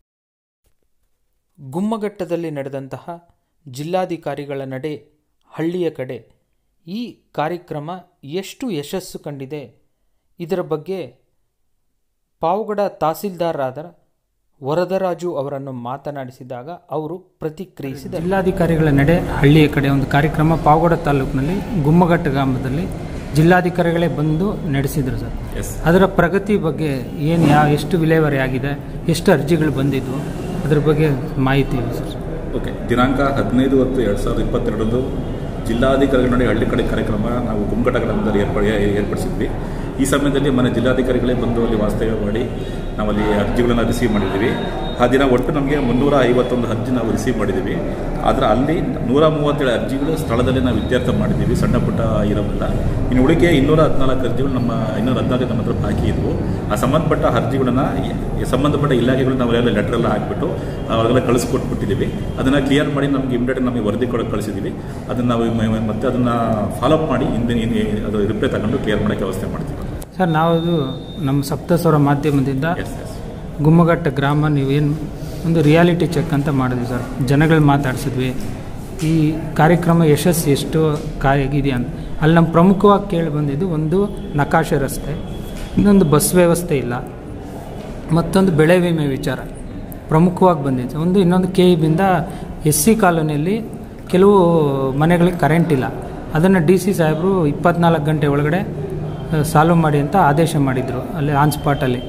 ಗುಮ್ಮಘಟ್ಟದಲ್ಲಿ ನಡೆದಂತಹ ಜಿಲ್ಲಾಧಿಕಾರಿಗಳ ನಡೆ ಹಳ್ಳಿಯ ಕಡೆ ಈ ಕಾರ್ಯಕ್ರಮ ಎಷ್ಟು ಯಶಸ್ಸು ಕಂಡಿದೆ ಇದರ ಬಗ್ಗೆ ಪಾವಗಡ ತಹಸೀಲ್ದಾರರಾದ ವರದರಾಜು ಅವರನ್ನು ಮಾತನಾಡಿಸಿದಾಗ ಅವರು ಪ್ರತಿಕ್ರಿಯಿಸಿದರು ಜಿಲ್ಲಾಧಿಕಾರಿಗಳ ನಡೆ ಹಳ್ಳಿಯ ಕಡೆ ಒಂದು ಕಾರ್ಯಕ್ರಮ ಪಾವಗಡ ತಾಲೂಕಿನಲ್ಲಿ ಗುಮ್ಮಘಟ್ಟ ಗ್ರಾಮದಲ್ಲಿ ಜಿಲ್ಲಾಧಿಕಾರಿಗಳೇ ಬಂದು ನಡೆಸಿದ್ರು ಸರ್ ಅದರ ಪ್ರಗತಿ ಬಗ್ಗೆ ಏನು ಯಾವ ಎಷ್ಟು ವಿಲೇವಾರಿ ಆಗಿದೆ ಎಷ್ಟು ಅರ್ಜಿಗಳು ಬಂದಿದ್ವು ಅದರ ಬಗ್ಗೆ ಮಾಹಿತಿ ಇದೆ ಸರ್ ಓಕೆ ದಿನಾಂಕ ಹದಿನೈದು ಹತ್ತು ಎರಡು ಸಾವಿರದ ಇಪ್ಪತ್ತೆರಡರಂದು ಜಿಲ್ಲಾಧಿಕಾರಿಗಳ ನಡೆ ಹಳ್ಳಿ ಕಡೆ ಕಾರ್ಯಕ್ರಮ ನಾವು ಗುಮ್ಮಘಟ್ಟ ಗ್ರಾಮದಲ್ಲಿ ಏರ್ಪಡ ಏರ್ಪಡಿಸಿದ್ವಿ ಈ ಸಮಯದಲ್ಲಿ ಮನೆ ಜಿಲ್ಲಾಧಿಕಾರಿಗಳೇ ಬಂದು ಅಲ್ಲಿ ವಾಸ್ತವ್ಯ ಮಾಡಿ ನಾವಲ್ಲಿ ಅರ್ಜಿಗಳನ್ನು ರಿಸೀವ್ ಮಾಡಿದ್ದೀವಿ ಆ ದಿನ ಒಟ್ಟು ನಮಗೆ ಮುನ್ನೂರ ಐವತ್ತೊಂದು ಅರ್ಜಿ ನಾವು ರಿಸೀವ್ ಮಾಡಿದ್ದೀವಿ ಆದರೆ ಅಲ್ಲಿ ನೂರ ಮೂವತ್ತೇಳು ಅರ್ಜಿಗಳು ಸ್ಥಳದಲ್ಲೇ ನಾವು ಇತ್ಯರ್ಥ ಮಾಡಿದ್ದೀವಿ ಸಣ್ಣ ಪುಟ್ಟ ಇರೋದಿಲ್ಲ ಇನ್ನು ಉಳಿಕೆ ಇನ್ನೂರ ಹದಿನಾಲ್ಕು ಅರ್ಜಿಗಳು ನಮ್ಮ ಇನ್ನೂರ ಹದಿನಾಲ್ಕು ನಮ್ಮ ಹತ್ರ ಬಾಕಿ ಇದ್ವು ಆ ಸಂಬಂಧಪಟ್ಟ ಅರ್ಜಿಗಳನ್ನು ಸಂಬಂಧಪಟ್ಟ ಇಲಾಖೆಗಳು ನಾವೆಲ್ಲ ಲೆಟರ್ ಎಲ್ಲ ಹಾಕ್ಬಿಟ್ಟು ಅವ್ರಿಗೆಲ್ಲ ಕಳಿಸ್ಕೊಟ್ಬಿಟ್ಟಿದ್ದೀವಿ ಅದನ್ನು ಕ್ಲಿಯರ್ ಮಾಡಿ ನಮಗೆ ಇಮಿಡಿಯೇಟ್ ನಮಗೆ ವರದಿ ಕೊಡೋಕೆ ಕಳಿಸಿದ್ದೀವಿ ಅದನ್ನು ನಾವು ಮ- ಮತ್ತೆ ಅದನ್ನು ಫಾಲೋಅಪ್ ಮಾಡಿ ಹಿಂದೆ ಇನ್ನು ಅದು ರಿಪ್ಲೈ ತಗೊಂಡು ಕ್ಲಿಯರ್ ಮಾಡೋಕ್ಕೆ ವ್ಯವಸ್ಥೆ ಮಾಡ್ತೀವಿ ಸರ್ ನಾವು ನಮ್ಮ ಸಪ್ತಸ್ವರ ಮಾಧ್ಯಮದಿಂದ ಗುಮ್ಮಘಟ್ಟ ಗ್ರಾಮ ನೀವೇನು ಒಂದು ರಿಯಾಲಿಟಿ ಚೆಕ್ ಅಂತ ಮಾಡಿದ್ವಿ ಸರ್ ಜನಗಳು ಮಾತಾಡ್ಸಿದ್ವಿ ಈ ಕಾರ್ಯಕ್ರಮ ಯಶಸ್ಸು ಎಷ್ಟು ಕಾಯಾಗಿದೆ ಅಂತ ಅಲ್ಲಿ ನಮ್ಮ ಪ್ರಮುಖವಾಗಿ ಕೇಳಿ ಬಂದಿದ್ದು ಒಂದು ನಕಾಶೆ ರಸ್ತೆ ಇನ್ನೊಂದು ಬಸ್ ವ್ಯವಸ್ಥೆ ಇಲ್ಲ ಮತ್ತೊಂದು ಬೆಳೆ ವಿಮೆ ವಿಚಾರ ಪ್ರಮುಖವಾಗಿ ಬಂದಿದೆ ಒಂದು ಇನ್ನೊಂದು ಕೆ ಇಬಿಂದ ಎಸ್ ಸಿ ಕಾಲೋನಿಯಲ್ಲಿ ಕೆಲವು ಮನೆಗಳಿಗೆ ಕರೆಂಟ್ ಇಲ್ಲ ಅದನ್ನು ಡಿ ಸಿ ಸಾಹೇಬರು ಇಪ್ಪತ್ನಾಲ್ಕು ಗಂಟೆ ಒಳಗಡೆ ಸಾಲ್ವ್ ಮಾಡಿ ಅಂತ ಆದೇಶ ಮಾಡಿದರು ಅಲ್ಲಿ ಆನ್ ಸ್ಪಾಟಲ್ಲಿ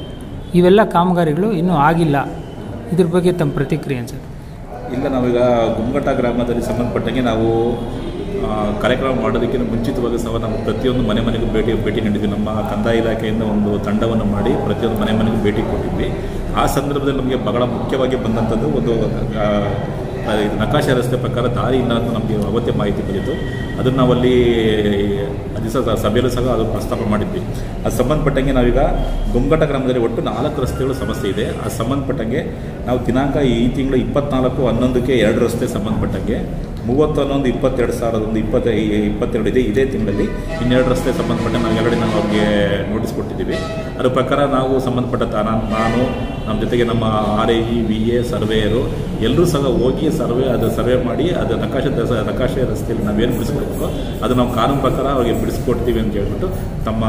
ಇವೆಲ್ಲ ಕಾಮಗಾರಿಗಳು ಇನ್ನೂ ಆಗಿಲ್ಲ ಇದ್ರ ಬಗ್ಗೆ ತಮ್ಮ ಪ್ರತಿಕ್ರಿಯೆ ಸರ್ ಇಲ್ಲ ನಾವೀಗ ಗುಮ್ಮಘಟ್ಟ ಗ್ರಾಮದಲ್ಲಿ ಸಂಬಂಧಪಟ್ಟಂಗೆ ನಾವು ಆ, ಕಾರ್ಯಕ್ರಮ ಮಾಡೋದಕ್ಕಿಂತ ಮುಂಚಿತವಾಗಿ ಸಹ ನಾವು ಪ್ರತಿಯೊಂದು ಮನೆ ಮನೆಗೂ ಭೇಟಿ ಭೇಟಿ ನೀಡಿದ್ವಿ ನಮ್ಮ ಕಂದಾಯ ಇಲಾಖೆಯಿಂದ ಒಂದು ತಂಡವನ್ನು ಮಾಡಿ ಪ್ರತಿಯೊಂದು ಮನೆ ಮನೆಗೂ ಭೇಟಿ ಕೊಟ್ಟಿದ್ವಿ ಆ ಸಂದರ್ಭದಲ್ಲಿ ನಮಗೆ ಬಹಳ ಮುಖ್ಯವಾಗಿ ಬಂದಂಥದ್ದು ಒಂದು ಆ, ಆ, ಇದು ನಕಾಶೆ ರಸ್ತೆ ಪ್ರಕಾರ ದಾರಿ ಇಲ್ಲ ಅಂತ ನಮಗೆ ಅವತ್ತೇ ಮಾಹಿತಿ ಬಂದಿತ್ತು ಅದನ್ನು ನಾವಲ್ಲಿ ದಿವಸ ಸಭೆಯಲ್ಲೂ ಸಹ ಅದು ಪ್ರಸ್ತಾಪ ಮಾಡಿದ್ವಿ ಅದು ಸಂಬಂಧಪಟ್ಟಂಗೆ ನಾವೀಗ ಗುಮ್ಮಘಟ್ಟ ಗ್ರಾಮದಲ್ಲಿ ಒಟ್ಟು ನಾಲ್ಕು ರಸ್ತೆಗಳು ಸಮಸ್ಯೆ ಇದೆ ಅದು ಸಂಬಂಧಪಟ್ಟಂಗೆ ನಾವು ದಿನಾಂಕ ಈ ತಿಂಗಳು ಇಪ್ಪತ್ನಾಲ್ಕು ಹನ್ನೊಂದಕ್ಕೆ ಎರಡು ರಸ್ತೆ ಸಂಬಂಧಪಟ್ಟಂಗೆ ಮೂವತ್ತು ಹನ್ನೊಂದು ಇಪ್ಪತ್ತೆರಡು ಸಾವಿರದ ಒಂದು ಇಪ್ಪತ್ತ ಇಪ್ಪತ್ತೆರಡು ಇದೆ ಇದೇ ತಿಂಗಳಲ್ಲಿ ಇನ್ನೆರಡು ರಸ್ತೆ ಸಂಬಂಧಪಟ್ಟ ನಾವು ಆಲ್ರೆಡಿ ನಾವು ಅವ್ರಿಗೆ ನೋಟಿಸ್ ಕೊಟ್ಟಿದ್ದೀವಿ ಅದ್ರ ಪ್ರಕಾರ ನಾವು ಸಂಬಂಧಪಟ್ಟ ತಾ- ನಾನು ನಾನು ನಮ್ಮ ಜೊತೆಗೆ ನಮ್ಮ R I E V A surveyor ಎಲ್ಲರೂ ಸಹ ಹೋಗಿ ಸರ್ವೆ ಅದು ಸರ್ವೆ ಮಾಡಿ ಅದು ನಕಾಶೆ ದಸ- ನಕಾಶೆ ರಸ್ತೆಯಲ್ಲಿ ನಾವೇನು ಬಿಡಿಸ್ಕೊಡ್ಬೇಕು ಅದು ನಾವು ಕಾನೂನು ಪ್ರಕಾರ ಅವ್ರಿಗೆ ಬಿಡಿಸ್ಕೊಡ್ತೀವಿ ಅಂತ ಹೇಳ್ಬಿಟ್ಟು ತಮ್ಮ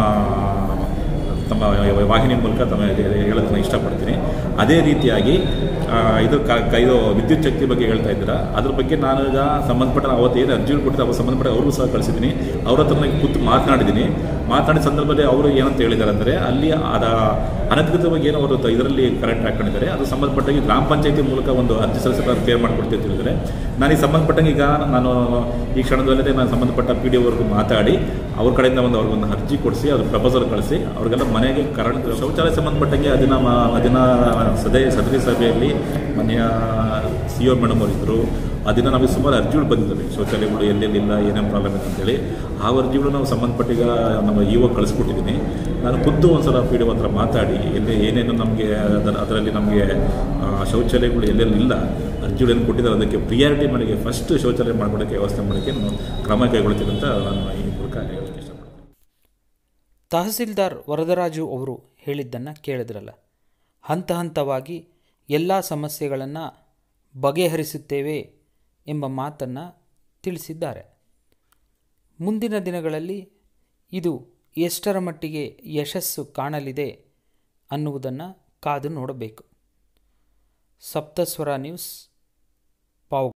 ತಮ್ಮ ವಾಹಿನಿ ಮೂಲಕ ತಮ್ಮ ಹೇಳೋದನ್ನ ಇಷ್ಟಪಡ್ತೀನಿ ಅದೇ ರೀತಿಯಾಗಿ ಆ, ಇದು ಕ ಕ- ಇದು ವಿದ್ಯುತ್ ಶಕ್ತಿ ಬಗ್ಗೆ ಹೇಳ್ತಾ ಇದ್ದೀರಾ ಅದ್ರ ಬಗ್ಗೆ ನಾನು ಈಗ ಸಂಬಂಧಪಟ್ಟ ಅವತ್ತು ಏನು ಅರ್ಜಿಗಳು ಕೊಟ್ಟಿದ್ದೆ ಅವ್ರು ಸಂಬಂಧಪಟ್ಟ ಅವ್ರಿಗೂ ಸಹ ಕಳಿಸಿದ್ದೀನಿ ಅವ್ರ ಹತ್ರ ನಾನು ಕೂತು ಮಾತನಾಡಿದ್ದೀನಿ ಮಾತನಾಡಿದ ಸಂದರ್ಭದಲ್ಲಿ ಅವರು ಏನಂತ ಹೇಳಿದ್ದಾರೆ ಅಂದರೆ ಅಲ್ಲಿ ಅದ ಅನಧಿಕೃತವಾಗಿ ಏನೋ ಅವರು ಇದರಲ್ಲಿ ಕರೆಂಟ್ ಹಾಕೊಂಡಿದ್ದಾರೆ ಅದು ಸಂಬಂಧಪಟ್ಟಾಗಿ ಗ್ರಾಮ ಪಂಚಾಯತಿ ಮೂಲಕ ಒಂದು ಅರ್ಜಿ ಸಲ್ಲಿಸಿದ್ರೆ ಅದು ಕ್ಲಿಯರ್ ಮಾಡಿಕೊಡ್ತೀವಿ ಅಂತ ಹೇಳಿದರೆ ನಾನು ಈ ಸಂಬಂಧಪಟ್ಟಂಗೆ ಈಗ ನಾನು ಈ ಕ್ಷಣದಲ್ಲೇ ನಾನು ಸಂಬಂಧಪಟ್ಟ ಪಿ ಡಿ ಅವ್ರಿಗೂ ಮಾತಾಡಿ ಅವ್ರ ಕಡೆಯಿಂದ ಒಂದು ಅವ್ರಿಗೊಂದು ಅರ್ಜಿ ಕೊಡಿಸಿ ಅವ್ರ ಪ್ರಪೋಸಲ್ ಕಳಿಸಿ ಅವ್ರಿಗೆಲ್ಲ ಮನೆಗೆ ಕರೆಂಟ್ ಶೌಚಾಲಯ ಸಂಬಂಧಪಟ್ಟಂಗೆ ಅದನ್ನ ಮ- ಅದನ್ನ ಸದಯ ಸದರಿ ಸಭೆಯಲ್ಲಿ ಮನೆಯ ಸಿ ಒ ಮೇಡಮ್ ಅವರಿದ್ದರು ಅದನ್ನ ನಮಗೆ ಸುಮಾರು ಅರ್ಜಿಗಳು ಬಂದಿದ್ದಾವೆ ಶೌಚಾಲಯಗಳು ಎಲ್ಲೆಲ್ಲಿಲ್ಲ ಏನೇನು ಪ್ರಾಬ್ಲಮ್ ಇದೆ ಅಂತೇಳಿ ಆ ಅರ್ಜಿಗಳು ನಾವು ಸಂಬಂಧಪಟ್ಟೀಗ ನಮ್ಮ ಇ ಒ ಕಳಿಸ್ಕೊಟ್ಟಿದ್ದೀನಿ ನಾನು ಖುದ್ದು ಒಂದ್ಸಲ ಪಿ ಡಿ ಒ ಹತ್ರ ಮಾತಾಡಿ ಎಲ್ಲಿ ಏನೇನು ನಮಗೆ ಅದರ ಅದರಲ್ಲಿ ನಮಗೆ ಆ, ಶೌಚಾಲಯಗಳು ಎಲ್ಲೆಲ್ಲಿ ಇಲ್ಲ ಅರ್ಜಿಗಳು ಏನು ಕೊಟ್ಟಿದ್ದಾರೆ ಅದಕ್ಕೆ ಪ್ರಿಯಾರಿಟಿ ಮನೆಗೆ ಫಸ್ಟ್ ಶೌಚಾಲಯ ಮಾಡ್ಕೊಡೋಕ್ಕೆ ವ್ಯವಸ್ಥೆ ಮಾಡೋಕ್ಕೆ ನಾನು ಕ್ರಮ ಕೈಗೊಳ್ತೀನಿ ಅಂತ ನಾನು ಈ ಮೂಲಕ ಹೇಳಕ್ಕೆ ಇಷ್ಟಪಡ್ತೀನಿ ತಹಸೀಲ್ದಾರ್ ವರದರಾಜು ಅವರು ಹೇಳಿದ್ದನ್ನು ಕೇಳಿದ್ರಲ್ಲ ಹಂತ ಹಂತವಾಗಿ ಎಲ್ಲ ಸಮಸ್ಯೆಗಳನ್ನು ಬಗೆಹರಿಸುತ್ತೇವೆ ಎಂಬ ಮಾತನ್ನು ತಿಳಿಸಿದ್ದಾರೆ ಮುಂದಿನ ದಿನಗಳಲ್ಲಿ ಇದು ಎಷ್ಟರ ಮಟ್ಟಿಗೆ ಯಶಸ್ಸು ಕಾಣಲಿದೆ ಅನ್ನುವುದನ್ನು ಕಾದು ನೋಡಬೇಕು ಸಪ್ತಸ್ವರ ನ್ಯೂಸ್